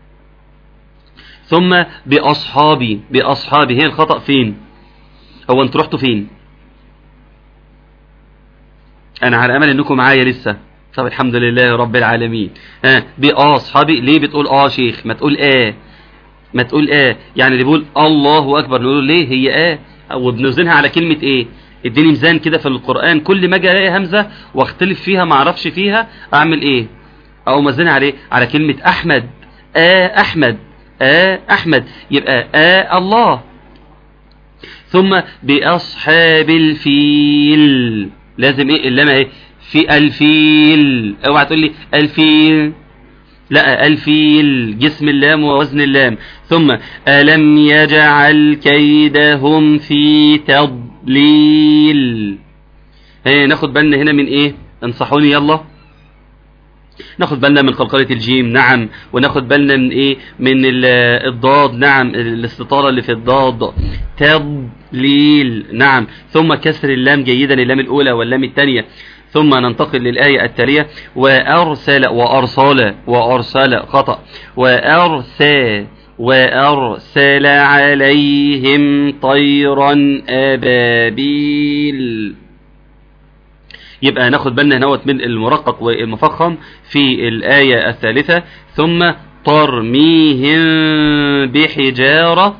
[SPEAKER 4] ثم بأصحابي بأصحابي هي الخطأ فين هو انتوا رحتوا فين انا على امل انكم معايا لسه طب الحمد لله رب العالمين ها بأصحابي ليه بتقول اه شيخ ما تقول اه ما تقول اه يعني اللي بيقول الله اكبر نقول له ليه هي اه وبنوزنها على كلمة ايه اديني ميزان كده في القرآن كل ما اجي الاقي همزة واختلف فيها ما اعرفش فيها اعمل ايه او موزنها عليه على كلمة احمد آه احمد آه احمد يبقى آه الله ثم بأصحاب الفيل لازم ايه اللام ايه في الفيل اوعى تقول لي الفيل لا الفيل جسم اللام ووزن اللام ثم ألم يجعل كيدهم في تضليل هي ناخد بالنا هنا من ايه انصحوني يلا ناخد بالنا من قلقلة الجيم نعم وناخد بالنا من ايه من ال- الضاد نعم الاستطالة اللي في الضاد تضليل نعم ثم كسر اللام جيدا اللام الاولى واللام الثانية ثم ننتقل للآية التالية وأرسل وأرسل وأرسل خطأ وأرسل وأرسل عليهم طيرا أبابيل يبقى ناخد بالنا هنوت من المرقق والمفخم في الآية الثالثة ثم ترميهم بحجارة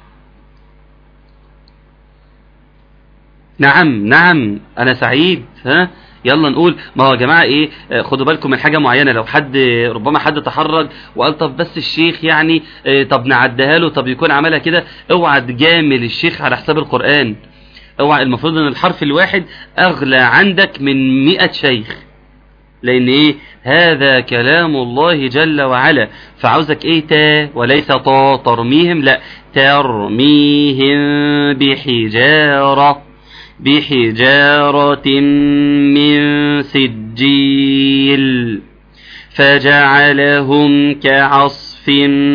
[SPEAKER 4] نعم نعم أنا سعيد ها يلا نقول ما هو يا جماعة ايه آه، خدوا بالكم من حاجة معينة لو حد ربما حد تحرج وقال طب بس الشيخ يعني آه، طب نعديها له طب يكون عملها كده اوعى تجامل الشيخ على حساب القرآن اوعى المفروض ان الحرف الواحد اغلى عندك من مئة شيخ لان ايه هذا كلام الله جل وعلا فعاوزك ايه تا وليس طا ترميهم لا ترميهم بحجارة بحجارة من سجيل فجعلهم كعصف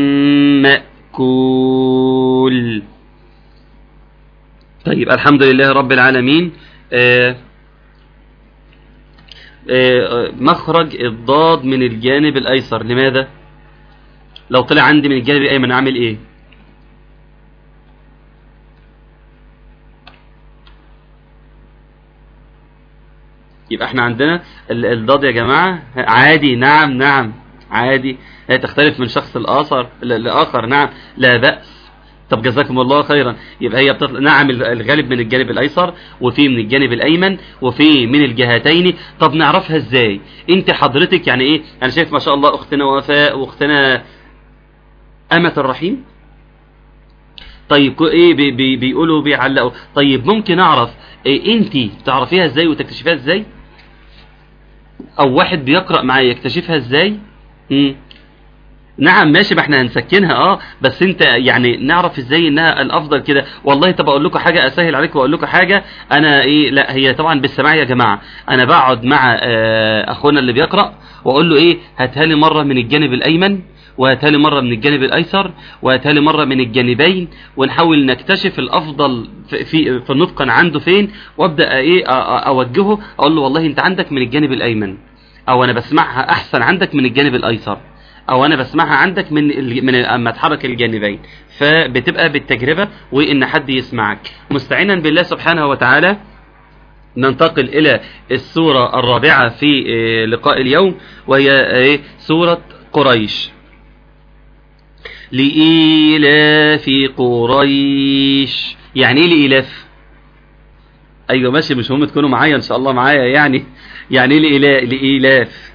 [SPEAKER 4] مأكول طيب الحمد لله رب العالمين آه آه مخرج الضاد من الجانب الأيسر لماذا؟ لو طلع عندي من الجانب الأيمن أعمل إيه؟ يبقى احنا عندنا ال- الضاد يا جماعة عادي نعم نعم عادي هي تختلف من شخص لآخر ل- لآخر نعم لا بأس طب جزاكم الله خيرا يبقى هي بتطلع نعم الغالب من الجانب الايسر وفي من الجانب الايمن وفي من الجهتين طب نعرفها ازاي انت حضرتك يعني ايه انا شايف ما شاء الله اختنا وفاء واختنا امة الرحيم طيب كو- ايه بي بي بيقولوا بيعلقوا طيب ممكن اعرف إيه انت تعرفيها ازاي وتكتشفيها ازاي او واحد بيقرأ معايا يكتشفها ازاي مم. نعم ماشي ما احنا هنسكنها اه بس انت يعني نعرف ازاي انها الافضل كده والله طب اقول لكم حاجه اسهل عليكم واقول لكم حاجه انا ايه لا هي طبعا بالسماع يا جماعه انا بقعد مع آه اخونا اللي بيقرا واقول له ايه هاتها لي مره من الجانب الايمن وهاتها لي مره من الجانب الايسر وهاتها لي مره من الجانبين ونحاول نكتشف الافضل في في, في النطق عنده فين وابدا ايه أ- أ- اوجهه اقول له والله انت عندك من الجانب الايمن او انا بسمعها احسن عندك من الجانب الايسر او انا بسمعها عندك من ال- من اما تحرك الجانبين فبتبقى بالتجربه وان حد يسمعك مستعينا بالله سبحانه وتعالى ننتقل الى السوره الرابعه في آه، لقاء اليوم وهي آه، سوره قريش لإيلاف قريش يعني ايه لإيلاف ايوه ماشي مش مهم تكونوا معايا ان شاء الله معايا يعني يعني ايه لإيلا- لإيلاف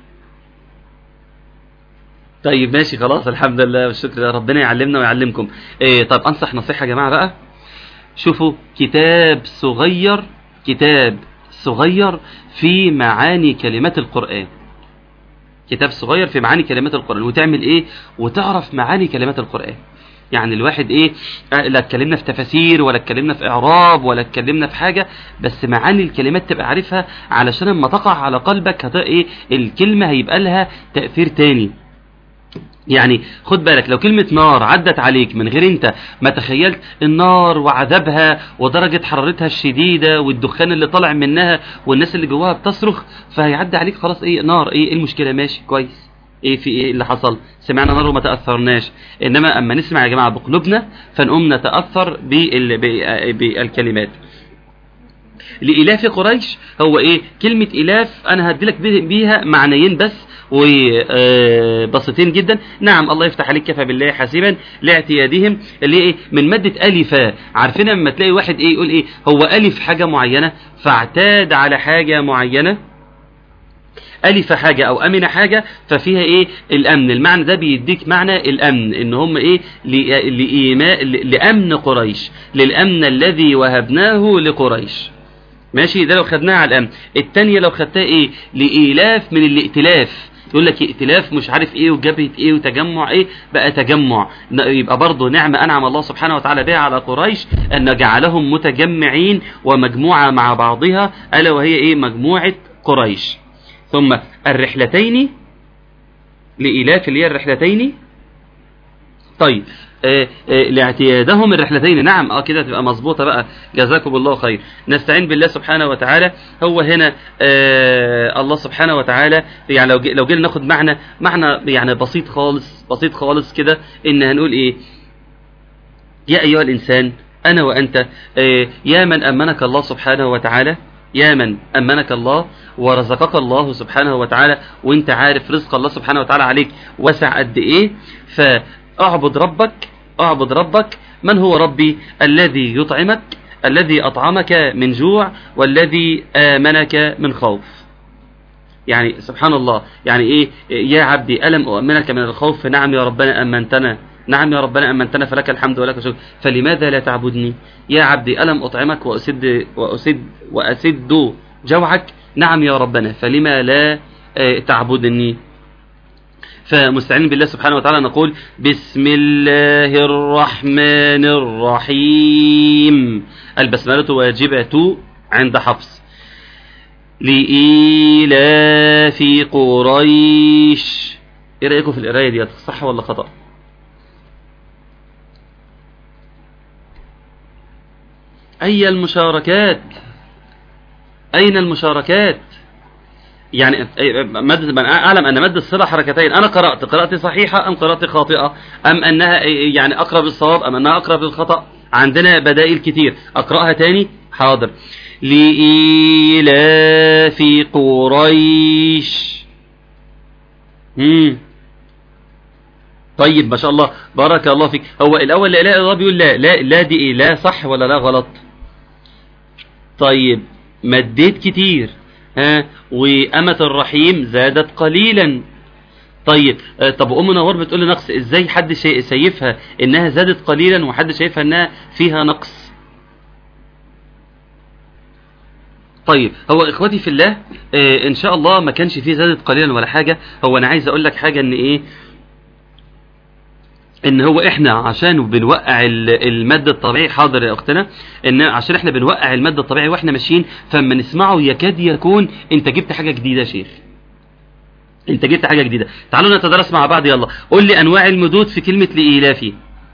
[SPEAKER 4] طيب ماشي خلاص الحمد لله والشكر لله ربنا يعلمنا ويعلمكم إيه طب انصح نصيحة يا جماعة بقى شوفوا كتاب صغير كتاب صغير في معاني كلمات القرآن كتاب صغير في معاني كلمات القرآن وتعمل ايه وتعرف معاني كلمات القرآن يعني الواحد ايه آه، لا اتكلمنا في تفاسير ولا اتكلمنا في اعراب ولا اتكلمنا في حاجة بس معاني الكلمات تبقى عارفها علشان لما تقع على قلبك هت ايه الكلمة هيبقى لها تأثير تاني يعني خد بالك لو كلمة نار عدت عليك من غير انت ما تخيلت النار وعذابها ودرجة حرارتها الشديدة والدخان اللي طالع منها والناس اللي جواها بتصرخ فهيعدي عليك خلاص ايه نار ايه, إيه المشكلة ماشي كويس ايه في ايه اللي حصل سمعنا نار وما تأثرناش انما اما نسمع يا جماعة بقلوبنا فنقوم نتأثر بال- ب- بالكلمات لإلاف قريش هو إيه كلمة إلاف أنا هديلك بي- بيها معنيين بس وبسيطين جدا نعم الله يفتح عليك كفى بالله حسيبا لاعتيادهم اللي ايه من مادة ألفا عارفين لما تلاقي واحد ايه يقول ايه هو ألف حاجة معينة فاعتاد على حاجة معينة ألف حاجة أو أمن حاجة ففيها إيه الأمن المعنى ده بيديك معنى الأمن إن هم إيه لإ- لإيماء ل- لأمن قريش للأمن الذي وهبناه لقريش ماشي ده لو خدناها على الأمن التانية لو خدتها إيه لإيلاف من الائتلاف يقول لك ائتلاف مش عارف ايه وجبهة ايه وتجمع ايه بقى تجمع ن- يبقى برضه نعمة انعم الله سبحانه وتعالى بها على قريش ان جعلهم متجمعين ومجموعة مع بعضها الا وهي ايه مجموعة قريش ثم الرحلتين لإيلاف اللي هي الرحلتين طيب آه آه لاعتيادهم الرحلتين نعم اه كده تبقى مظبوطه بقى جزاكم الله خير نستعين بالله سبحانه وتعالى هو هنا آه الله سبحانه وتعالى يعني لو جي لو جينا ناخد معنى معنى يعني بسيط خالص بسيط خالص كده ان هنقول ايه يا ايها الانسان انا وانت آه يا من امنك الله سبحانه وتعالى يا من أمنك الله ورزقك الله سبحانه وتعالى وانت عارف رزق الله سبحانه وتعالى عليك وسع قد ايه فاعبد ربك اعبد ربك من هو ربي الذي يطعمك الذي أطعمك من جوع والذي آمنك من خوف يعني سبحان الله يعني ايه يا عبدي ألم أؤمنك من الخوف نعم يا ربنا أمنتنا نعم يا ربنا أمنتنا فلك الحمد ولك الشكر فلماذا لا تعبدني يا عبدي ألم أطعمك وأسد, وأسد, وأسد جوعك نعم يا ربنا فلما لا آه، تعبدني فمستعين بالله سبحانه وتعالى نقول بسم الله الرحمن الرحيم البسملة واجبة عند حفص لإيلاف قريش ايه رأيكم في القراية دي صح ولا خطأ أي المشاركات أين المشاركات يعني مد من أعلم أن مد الصلة حركتين أنا قرأت قراءتي صحيحة أم قراءتي خاطئة أم أنها يعني أقرب الصواب أم أنها أقرب للخطأ عندنا بدائل كتير أقرأها تاني حاضر لإيلاف قريش مم. طيب ما شاء الله بارك الله فيك هو الأول لا إله إلا الله بيقول لا لا لا دي إيه لا صح ولا لا غلط طيب مديت كتير ها وأمة الرحيم زادت قليلا طيب آه، طب أم نور بتقول لي نقص ازاي حد شي- شايفها انها زادت قليلا وحد شايفها انها فيها نقص طيب هو اخوتي في الله آه ان شاء الله ما كانش فيه زادت قليلا ولا حاجة هو انا عايز اقول لك حاجة ان ايه ان هو احنا عشان بنوقع ال- المد الطبيعي حاضر يا اختنا ان عشان احنا بنوقع المد الطبيعي واحنا ماشيين فلما نسمعه يكاد يكون انت جبت حاجه جديده يا شيخ انت جبت حاجه جديده تعالوا نتدرس مع بعض يلا قول لي انواع المدود في كلمه لإيلافي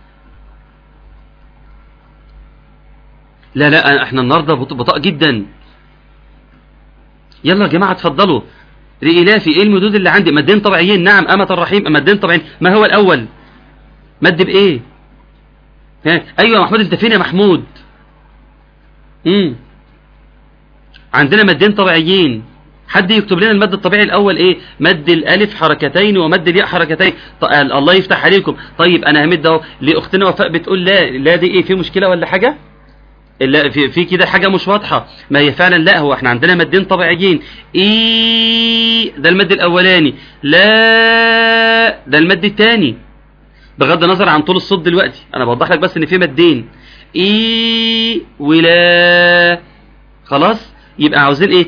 [SPEAKER 4] لا لا احنا النهارده بط- بطاء جدا يلا يا جماعه اتفضلوا لإيلافي ايه المدود اللي عندي مدين طبيعيين نعم أمة الرحيم مدين طبيعيين ما هو الأول مد بإيه ها أيوة يا محمود أنت فين يا محمود امم عندنا مدين طبيعيين حد يكتب لنا المد الطبيعي الأول إيه مد الألف حركتين ومد الياء حركتين ط- آه، الله يفتح عليكم طيب أنا همد أهو لأختنا وفاء بتقول لا لا دي إيه في مشكلة ولا حاجة لا في, في كده حاجة مش واضحة ما هي فعلا لا هو احنا عندنا مدين طبيعيين اي ده المد الاولاني لا ده المد الثاني بغض النظر عن طول الصوت دلوقتي انا بوضح لك بس ان في مدين اي ولا خلاص يبقى عاوزين ايه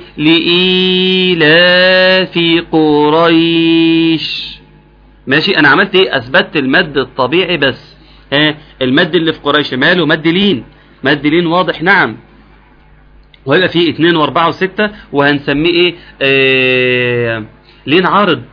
[SPEAKER 4] لإيلاف قريش ماشي انا عملت ايه اثبتت المد الطبيعي بس ها المد اللي في قريش ماله مد لين مد لين واضح نعم وهيبقى فيه اتنين واربعة وستة وهنسميه ايه آه لين عارض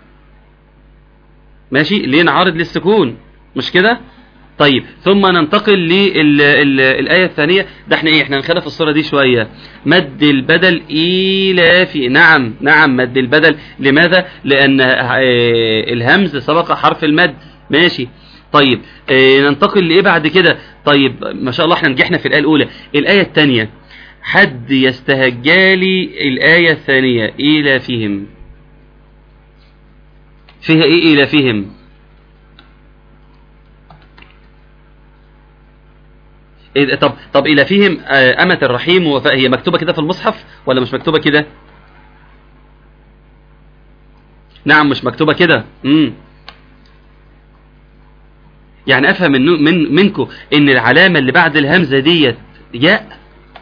[SPEAKER 4] ماشي لين عارض للسكون مش كده طيب ثم ننتقل للآية الثانية ده احنا ايه احنا هنخالف الصورة دي شوية مد البدل إيلافي نعم نعم مد البدل لماذا لأن آه، الهمز سبق حرف المد ماشي طيب آه، ننتقل لإيه بعد كده طيب ما شاء الله احنا نجحنا في الآية الأولى الآية الثانية حد يستهجالي الآية الثانية إيلافهم فيها إيه إيلافهم إيه طب طب إلى فيهم آه، أمة الرحيم وفاء هي مكتوبة كده في المصحف ولا مش مكتوبة كده؟ نعم مش مكتوبة كده امم يعني أفهم من من منكم إن العلامة اللي بعد الهمزة ديت ياء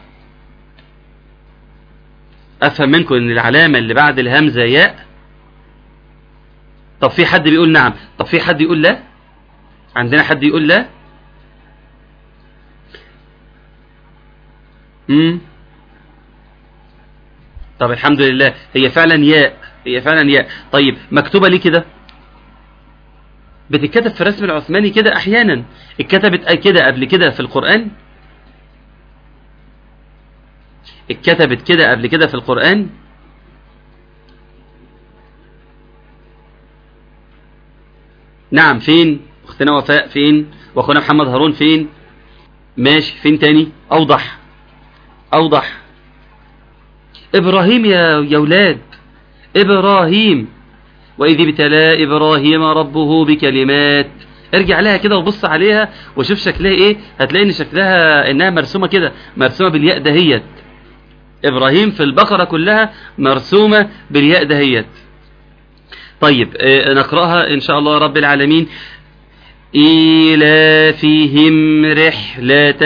[SPEAKER 4] أفهم منكم إن العلامة اللي بعد الهمزة ياء طب في حد بيقول نعم طب في حد يقول لا عندنا حد يقول لا امم طب الحمد لله هي فعلا ياء هي فعلا ياء طيب مكتوبة ليه كده بتتكتب في الرسم العثماني كده احيانا اتكتبت كده قبل كده في القرآن اتكتبت كده قبل كده في القرآن نعم فين اختنا وفاء فين واخونا محمد هارون فين ماشي فين تاني اوضح اوضح ابراهيم يا يا ولاد ابراهيم واذ ابتلى ابراهيم ربه بكلمات ارجع لها كده وبص عليها وشوف شكلها ايه هتلاقي ان شكلها انها مرسومه كده مرسومه بالياء دهيت ابراهيم في البقره كلها مرسومه بالياء دهيت طيب آه، نقراها ان شاء الله رب العالمين إيلافهم رحلة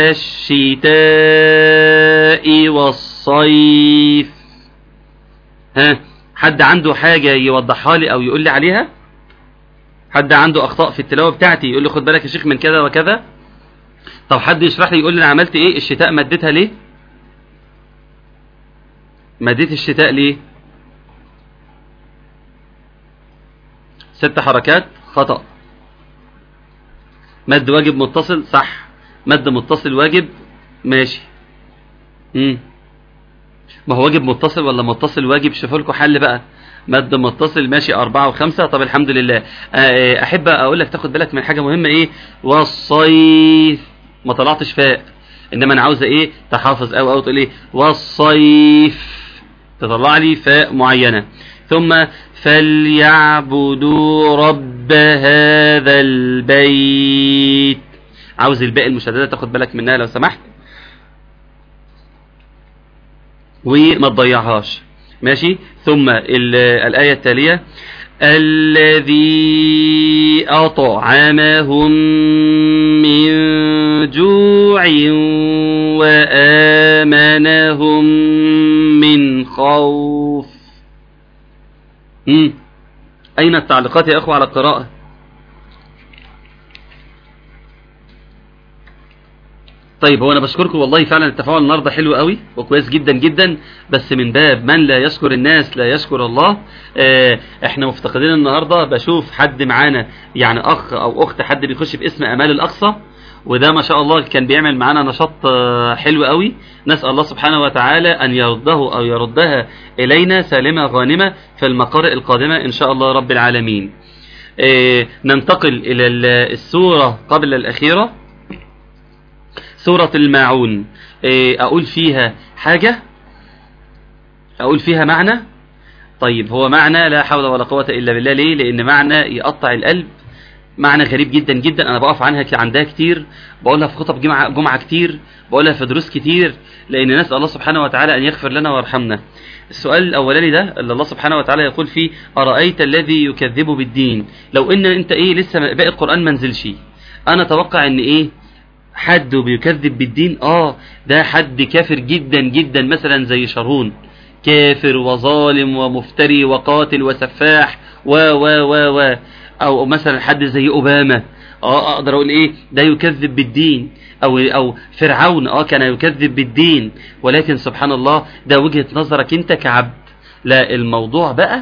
[SPEAKER 4] الشتاء والصيف ها حد عنده حاجة يوضحها لي أو يقول لي عليها حد عنده أخطاء في التلاوة بتاعتي يقول لي خد بالك يا شيخ من كذا وكذا طب حد يشرح لي يقول لي أنا عملت إيه الشتاء مدتها ليه مديت الشتاء ليه ست حركات خطأ مد واجب متصل صح مد متصل واجب ماشي امم ما هو واجب متصل ولا متصل واجب شوفوا لكم حل بقى مد متصل ماشي أربعة وخمسة طب الحمد لله آه، آه، أحب أقول لك تاخد بالك من حاجة مهمة إيه والصيف ما طلعتش فاء إنما أنا عاوزة إيه تحافظ أو أو تقول إيه والصيف تطلع لي فاء معينة ثم فليعبدوا رب هذا البيت عاوز الباقي المشددة تاخد بالك منها لو سمحت وما تضيعهاش ماشي ثم ال- الآية التالية الذي أطعمهم من جوع وآمنهم من خوف مم. أين التعليقات يا أخوة على القراءة طيب هو انا بشكركم والله فعلا التفاعل النهارده حلو قوي وكويس جدا جدا بس من باب من لا يشكر الناس لا يشكر الله اه احنا مفتقدين النهارده بشوف حد معانا يعني اخ او اخت حد بيخش باسم امال الاقصى وده ما شاء الله كان بيعمل معانا نشاط آه، حلو قوي نسال الله سبحانه وتعالى ان يرده او يردها الينا سالمه غانمه في المقارئ القادمه ان شاء الله رب العالمين اه ننتقل الى ال- السوره قبل الاخيره سورة الماعون إيه، أقول فيها حاجة أقول فيها معنى طيب هو معنى لا حول ولا قوة إلا بالله ليه لأن معنى يقطع القلب معنى غريب جدا جدا أنا بقف عنها عندها كتير بقولها في خطب جمعة, جمعة كتير بقولها في دروس كتير لأن نسأل الله سبحانه وتعالى أن يغفر لنا ويرحمنا السؤال الأولاني ده اللي الله سبحانه وتعالى يقول فيه أرأيت الذي يكذب بالدين لو إن أنت إيه لسه باقي القرآن منزلش أنا أتوقع إن إيه حد بيكذب بالدين اه ده حد كافر جدا جدا مثلا زي شارون كافر وظالم ومفتري وقاتل وسفاح و و و و او مثلا حد زي اوباما اه اقدر اقول ايه ده يكذب بالدين او او فرعون اه كان يكذب بالدين ولكن سبحان الله ده وجهة نظرك انت كعبد لا الموضوع بقى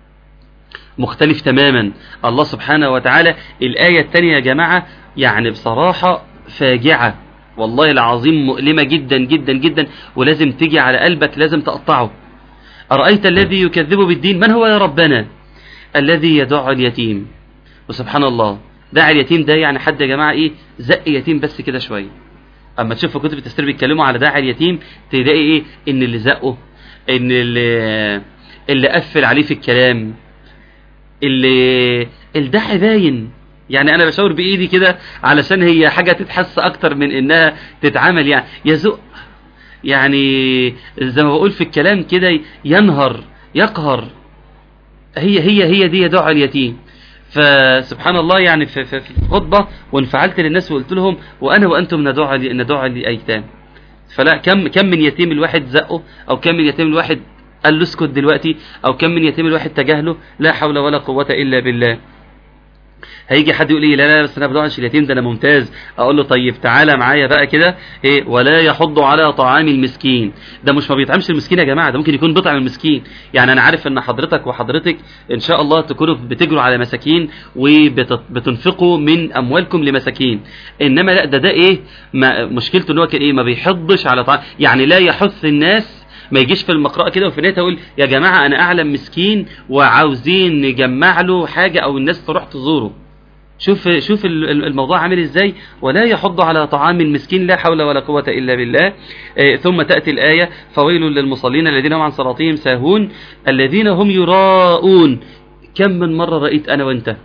[SPEAKER 4] مختلف تماما الله سبحانه وتعالى الآية الثانية يا جماعة يعني بصراحة فاجعة والله العظيم مؤلمة جدا جدا جدا ولازم تيجي على قلبك لازم تقطعه أرأيت الذي يكذب بالدين من هو يا ربنا الذي يدع اليتيم وسبحان الله داعي اليتيم ده يعني حد يا جماعة ايه زق يتيم بس كده شوية اما تشوف في كتب التفسير بيتكلموا على داعي اليتيم تلاقي ايه ان اللي زقه ان اللي اللي قفل عليه في الكلام اللي الداعي باين يعني انا بشاور بايدي كده علشان هي حاجة تتحس اكتر من انها تتعمل يعني يزق يعني زي ما بقول في الكلام كده ينهر يقهر هي هي هي دي دعاء اليتيم فسبحان الله يعني في, في, في خطبة وانفعلت للناس وقلت لهم وانا وانتم ندعو ندعو الايتام فلا كم كم من يتيم الواحد زقه او كم من يتيم الواحد قال له اسكت دلوقتي او كم من يتيم الواحد تجاهله لا حول ولا قوة الا بالله هيجي حد يقول لي لا لا بس انا بدعش اليتيم ده انا ممتاز اقول له طيب تعالى معايا بقى كده ايه ولا يحض على طعام المسكين ده مش ما بيطعمش المسكين يا جماعه ده ممكن يكون بيطعم المسكين يعني انا عارف ان حضرتك وحضرتك ان شاء الله تكونوا بتجروا على مساكين وبتنفقوا من اموالكم لمساكين انما لا ده ده ايه ما مشكلته ان هو كان ايه ما بيحضش على طعام يعني لا يحث الناس ما يجيش في المقرأة كده وفي نهايتها يقول يا جماعة أنا أعلم مسكين وعاوزين نجمع له حاجة أو الناس تروح تزوره شوف شوف الموضوع عامل ازاي ولا يحض على طعام المسكين لا حول ولا قوة إلا بالله آه ثم تأتي الآية فويل للمصلين الذين هم عن صلاتهم ساهون الذين هم يراءون كم من مرة رأيت أنا وأنت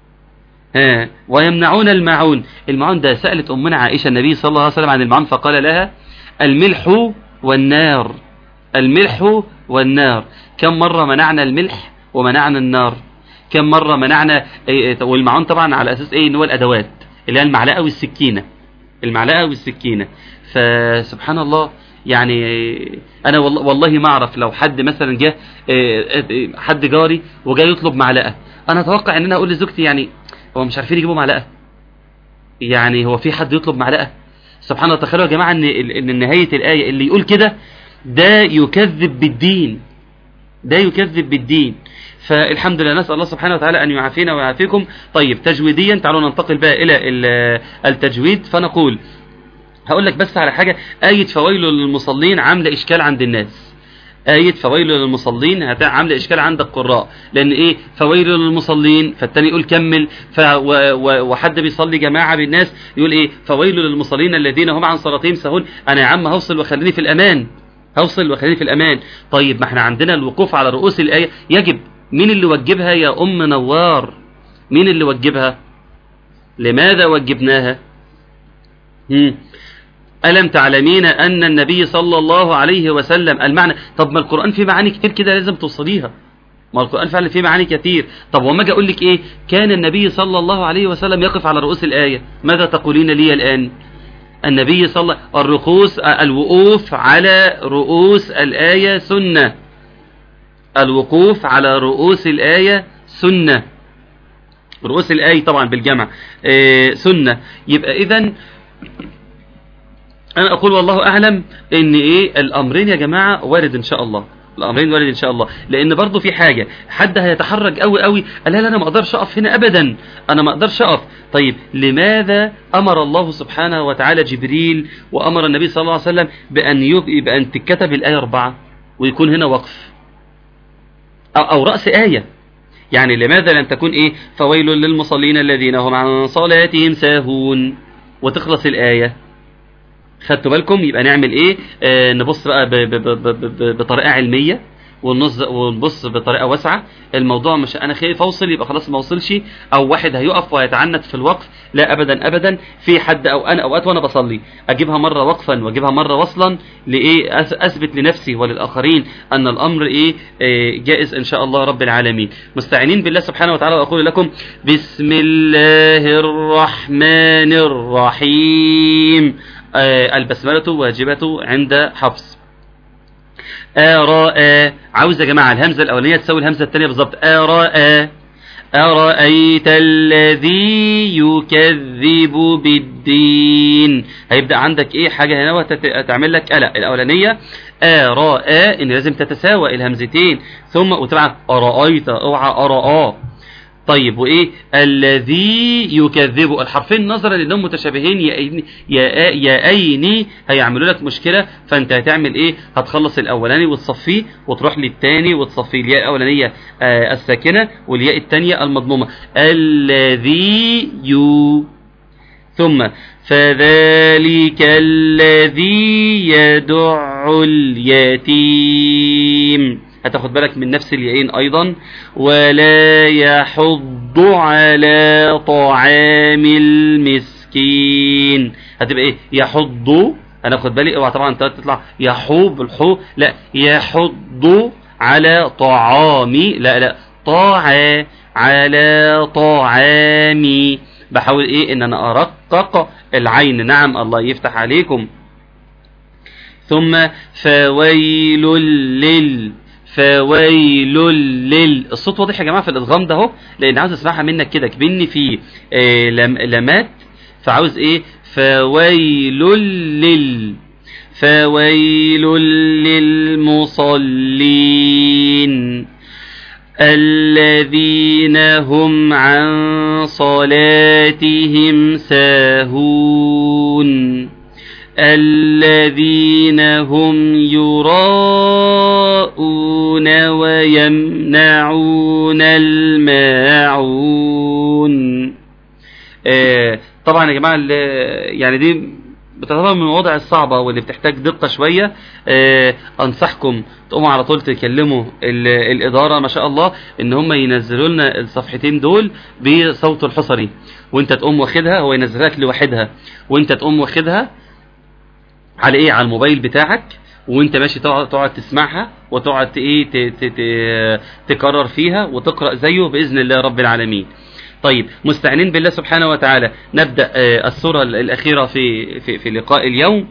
[SPEAKER 4] ها ويمنعون الماعون الماعون ده سألت أمنا عائشة النبي صلى الله عليه وسلم عن الماعون فقال لها الملح والنار الملح والنار كم مرة منعنا الملح ومنعنا النار كم مرة منعنا والمعون طبعا على أساس إيه إن هو الأدوات اللي هي المعلقة والسكينة المعلقة والسكينة فسبحان الله يعني أنا والله, والله ما أعرف لو حد مثلا جه حد جاري وجاي يطلب معلقة أنا أتوقع إن أنا أقول لزوجتي يعني هو مش عارفين يجيبوا معلقة يعني هو في حد يطلب معلقة سبحان الله تخيلوا يا جماعة إن, إن نهاية الآية اللي يقول كده ده يكذب بالدين ده يكذب بالدين فالحمد لله نسأل الله سبحانه وتعالى أن يعافينا ويعافيكم طيب تجويديا تعالوا ننتقل بقى إلى التجويد فنقول هقول لك بس على حاجة آية فويل للمصلين عاملة إشكال عند الناس آية فويل للمصلين عاملة إشكال عند القراء لأن إيه فويل للمصلين فالتاني يقول كمل ف وحد بيصلي جماعة بالناس يقول إيه فويل للمصلين الذين هم عن صلاتهم سهون أنا يا عم هوصل وخليني في الأمان هوصل وخليني في الأمان طيب ما احنا عندنا الوقوف على رؤوس الآية يجب مين اللي وجبها يا أم نوار مين اللي وجبها لماذا وجبناها هم. ألم تعلمين أن النبي صلى الله عليه وسلم المعنى طب ما القرآن فيه معاني كتير كده لازم توصليها ما القرآن فعلا فيه معاني كتير طب وما اجي أقول لك إيه كان النبي صلى الله عليه وسلم يقف على رؤوس الآية ماذا تقولين لي الآن النبي صلى الله الرقوس الوقوف على رؤوس الآية سنة الوقوف على رؤوس الآية سنة رؤوس الآية طبعا بالجمع آه سنة يبقى إذن انا اقول والله اعلم ان ايه الامرين يا جماعه وارد ان شاء الله الامرين وارد ان شاء الله لان برضو في حاجه حد هيتحرج قوي قوي قال لا لا انا ما اقدرش اقف هنا ابدا انا ما اقدرش اقف طيب لماذا امر الله سبحانه وتعالى جبريل وامر النبي صلى الله عليه وسلم بان يب... بان تكتب الايه اربعه ويكون هنا وقف او, أو راس ايه يعني لماذا لم تكون ايه فويل للمصلين الذين هم عن صلاتهم ساهون وتخلص الايه خدتوا بالكم يبقى نعمل ايه آه نبص بقى ب ب ب ب ب بطريقه علميه ونص ونبص بطريقه واسعه الموضوع مش انا خايف اوصل يبقى خلاص ما اوصلش او واحد هيقف ويتعنت في الوقف لا ابدا ابدا في حد او انا اوقات وانا بصلي اجيبها مره وقفا واجيبها مره وصلا لايه أس- اثبت لنفسي وللاخرين ان الامر ايه آه، جائز ان شاء الله رب العالمين مستعينين بالله سبحانه وتعالى واقول لكم بسم الله الرحمن الرحيم آه، البسمله واجبه عند حفص آراء عاوز يا جماعة الهمزة الأولانية تساوي الهمزة الثانية بالظبط آراء أرأيت الذي يكذب بالدين هيبدأ عندك إيه حاجة هنا وتعمل لك قلق الأولانية آراء إن لازم تتساوى الهمزتين ثم وطبعا أرأيت اوعى أرآ طيب وايه الذي يكذب الحرفين نظرا لانهم متشابهين يا أين يا يا ايني هيعملوا لك مشكله فانت هتعمل ايه هتخلص الاولاني وتصفيه وتروح للثاني وتصفيه الياء الاولانيه آه الساكنه والياء الثانيه المضمومه الذي يو ثم فذلك الذي يدع اليتيم هتاخد بالك من نفس الياءين ايضا ولا يحض على طعام المسكين هتبقى ايه يحض هناخد بالي اوعى طبعا انت تطلع يحوب الحو لا يحض على طعامي لا لا طاعة على طعامي بحاول ايه ان انا ارقق العين نعم الله يفتح عليكم ثم فويل لل فويل لل الصوت واضح يا جماعه في الادغام ده اهو لان عاوز اسمعها منك كده كبني في آه لم لمات فعاوز ايه فويل لل فويل للمصلين الذين هم عن صلاتهم ساهون الذين هم يراءون ويمنعون الماعون آه طبعا يا جماعة يعني دي بتعتبر من المواضع الصعبة واللي بتحتاج دقة شوية آه أنصحكم تقوموا على طول تكلموا الإدارة ما شاء الله إن هم ينزلوا لنا الصفحتين دول بصوت الحصري وأنت تقوم واخدها هو ينزلها لك لوحدها وأنت تقوم واخدها على ايه على الموبايل بتاعك وانت ماشي تقعد, تقعد تسمعها وتقعد ايه ت- ت- ت- تكرر فيها وتقرا زيه باذن الله رب العالمين طيب مستعينين بالله سبحانه وتعالى نبدا آه، السوره الاخيره في في في لقاء اليوم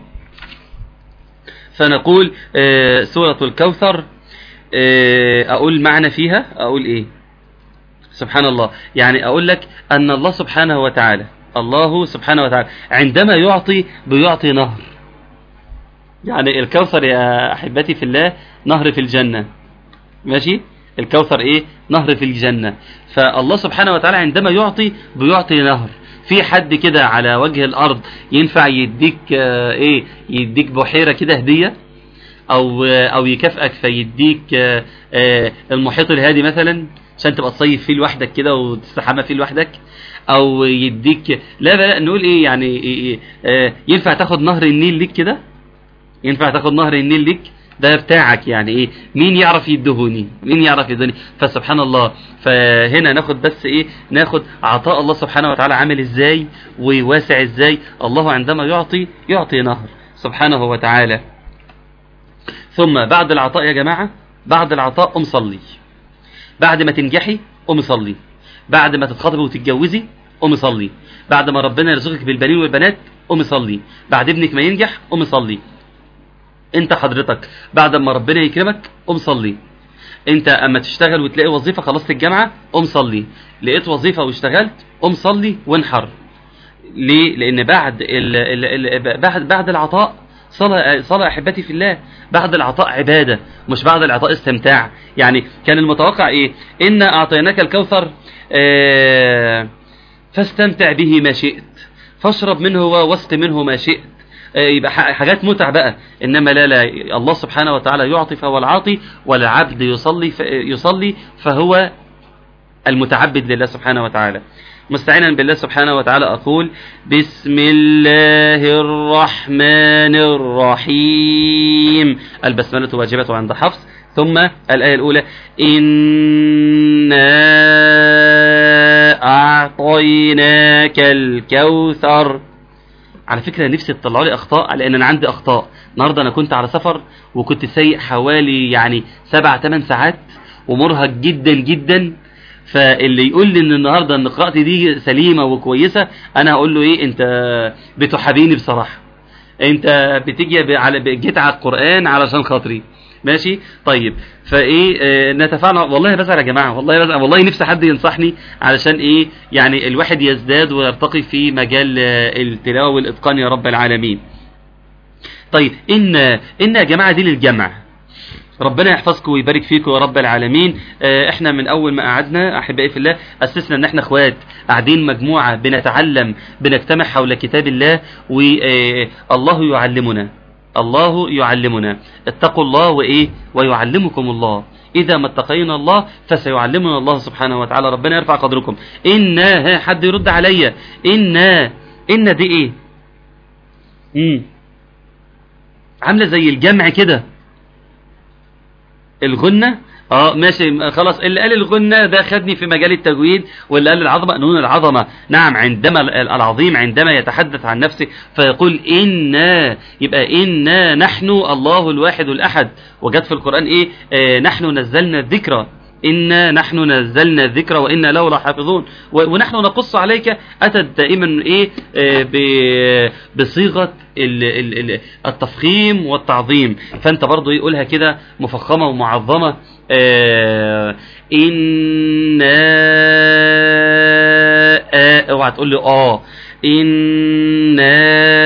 [SPEAKER 4] فنقول آه، سوره الكوثر آه، اقول معنى فيها اقول ايه سبحان الله يعني اقول لك ان الله سبحانه وتعالى الله سبحانه وتعالى عندما يعطي بيعطي نهر يعني الكوثر يا احبتي في الله نهر في الجنه ماشي الكوثر ايه نهر في الجنه فالله سبحانه وتعالى عندما يعطي بيعطي نهر في حد كده على وجه الارض ينفع يديك آه، ايه يديك بحيره كده هديه او او يكافئك فيديك آه، آه، المحيط الهادي مثلا عشان تبقى تصيف فيه لوحدك كده وتستحمى فيه لوحدك او يديك لا لا نقول ايه يعني إيه- آه، ينفع تاخد نهر النيل ليك كده ينفع تاخد نهر النيل ليك ده بتاعك يعني ايه مين يعرف يدهوني مين يعرف يدهوني فسبحان الله فهنا ناخد بس ايه ناخد عطاء الله سبحانه وتعالى عامل ازاي وواسع ازاي الله عندما يعطي يعطي نهر سبحانه وتعالى ثم بعد العطاء يا جماعة بعد العطاء قم صلي بعد ما تنجحي قم صلي بعد ما تتخطبي وتتجوزي قم صلي بعد ما ربنا يرزقك بالبنين والبنات قم صلي بعد ابنك ما ينجح قم صلي انت حضرتك بعد ما ربنا يكرمك قم صلي انت اما تشتغل وتلاقي وظيفه خلصت الجامعه قم صلي لقيت وظيفه واشتغلت قم صلي وانحر ليه لان بعد ال ال ال بعد بعد العطاء صلاة صلاة أحبتي في الله بعد العطاء عبادة مش بعد العطاء استمتاع يعني كان المتوقع إيه إن أعطيناك الكوثر آه فاستمتع به ما شئت فاشرب منه واسق منه ما شئت آه يبقى حاجات متع بقى إنما لا لا الله سبحانه وتعالى يعطي فهو العاطي والعبد يصلي يصلي فهو المتعبد لله سبحانه وتعالى مستعينا بالله سبحانه وتعالى أقول بسم الله الرحمن الرحيم البسملة واجبة عند حفص ثم الآية الأولى إنا أعطيناك الكوثر على فكرة نفسي تطلعوا لي أخطاء لأن أنا عندي أخطاء النهاردة أنا كنت على سفر وكنت سايق حوالي يعني سبع ثمان ساعات ومرهق جدا جدا فاللي يقول لي ان النهارده ان قراءتي دي سليمه وكويسه انا هقول له ايه انت بتحابيني بصراحه انت بتيجي على جيت على القران علشان خاطري ماشي طيب فايه آه نتفاعل والله بزعل يا جماعه والله بزعل والله نفسي حد ينصحني علشان ايه يعني الواحد يزداد ويرتقي في مجال آه التلاوه والاتقان يا رب العالمين طيب ان ان يا جماعه دي للجمع ربنا يحفظكم ويبارك فيكم يا رب العالمين اه احنا من اول ما قعدنا احبائي في الله اسسنا ان احنا اخوات قاعدين مجموعه بنتعلم بنجتمع حول كتاب الله والله يعلمنا الله يعلمنا اتقوا الله وايه ويعلمكم الله اذا ما اتقينا الله فسيعلمنا الله سبحانه وتعالى ربنا يرفع قدركم ان ها حد يرد عليا ان ان دي ايه امم عامله زي الجمع كده الغنة اه ماشي خلاص اللي قال الغنة ده خدني في مجال التجويد واللي قال العظمة نون العظمة نعم عندما العظيم عندما يتحدث عن نفسه فيقول إنا يبقى إنا نحن الله الواحد الأحد وجد في القرآن إيه آه نحن نزلنا الذكرى إنا نحن نزلنا الذكر وإنا له لحافظون ونحن نقص عليك أتت دائما إيه آه بصيغة التفخيم والتعظيم فأنت برضو يقولها كده مفخمة ومعظمة آه إنا آه اوعى تقول لي آه إنا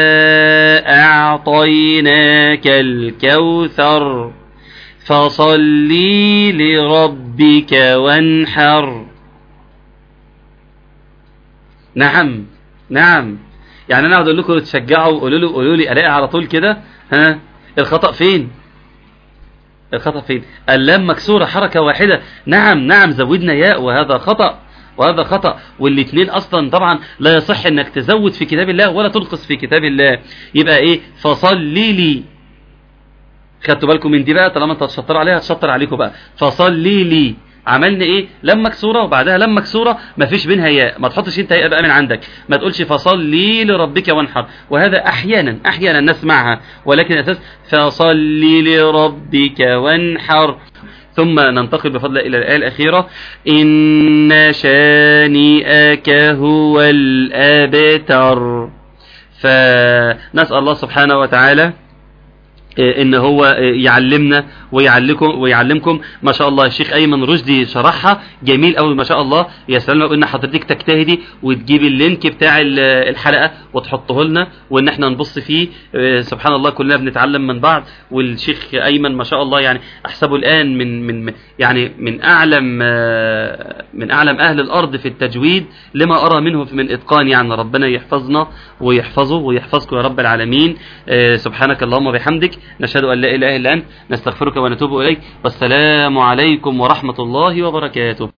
[SPEAKER 4] أعطيناك الكوثر فصلي لربك وانحر نعم نعم يعني انا اقول لكم تشجعوا قولوا له قولوا لي الاقي على طول كده ها الخطا فين الخطا فين اللام مكسوره حركه واحده نعم نعم زودنا ياء وهذا خطا وهذا خطأ والاثنين أصلا طبعا لا يصح أنك تزود في كتاب الله ولا تنقص في كتاب الله يبقى إيه فصلي لي خدتوا بالكم من دي بقى طالما انت هتشطر عليها هتشطر عليكم بقى فصلي لي عملنا ايه لم مكسوره وبعدها لم مكسوره ما فيش بينها ياء ما تحطش انت ياء بقى من عندك ما تقولش فصلي لربك وانحر وهذا احيانا احيانا نسمعها ولكن الاساس فصلي لربك وانحر ثم ننتقل بفضل إلى الآية الأخيرة إن شانئك هو الأبتر فنسأل الله سبحانه وتعالى ان هو يعلمنا ويعلمكم ويعلمكم ما شاء الله الشيخ ايمن رشدي شرحها جميل قوي ما شاء الله يا سلام لو ان حضرتك تجتهدي وتجيبي اللينك بتاع الحلقه وتحطه لنا وان احنا نبص فيه سبحان الله كلنا بنتعلم من بعض والشيخ ايمن ما شاء الله يعني احسبه الان من من يعني من اعلم من اعلم اهل الارض في التجويد لما ارى منه من اتقان يعني ربنا يحفظنا ويحفظه ويحفظكم يا رب العالمين سبحانك اللهم وبحمدك نشهد أن لا إله إلا أنت نستغفرك ونتوب إليك والسلام عليكم ورحمة الله وبركاته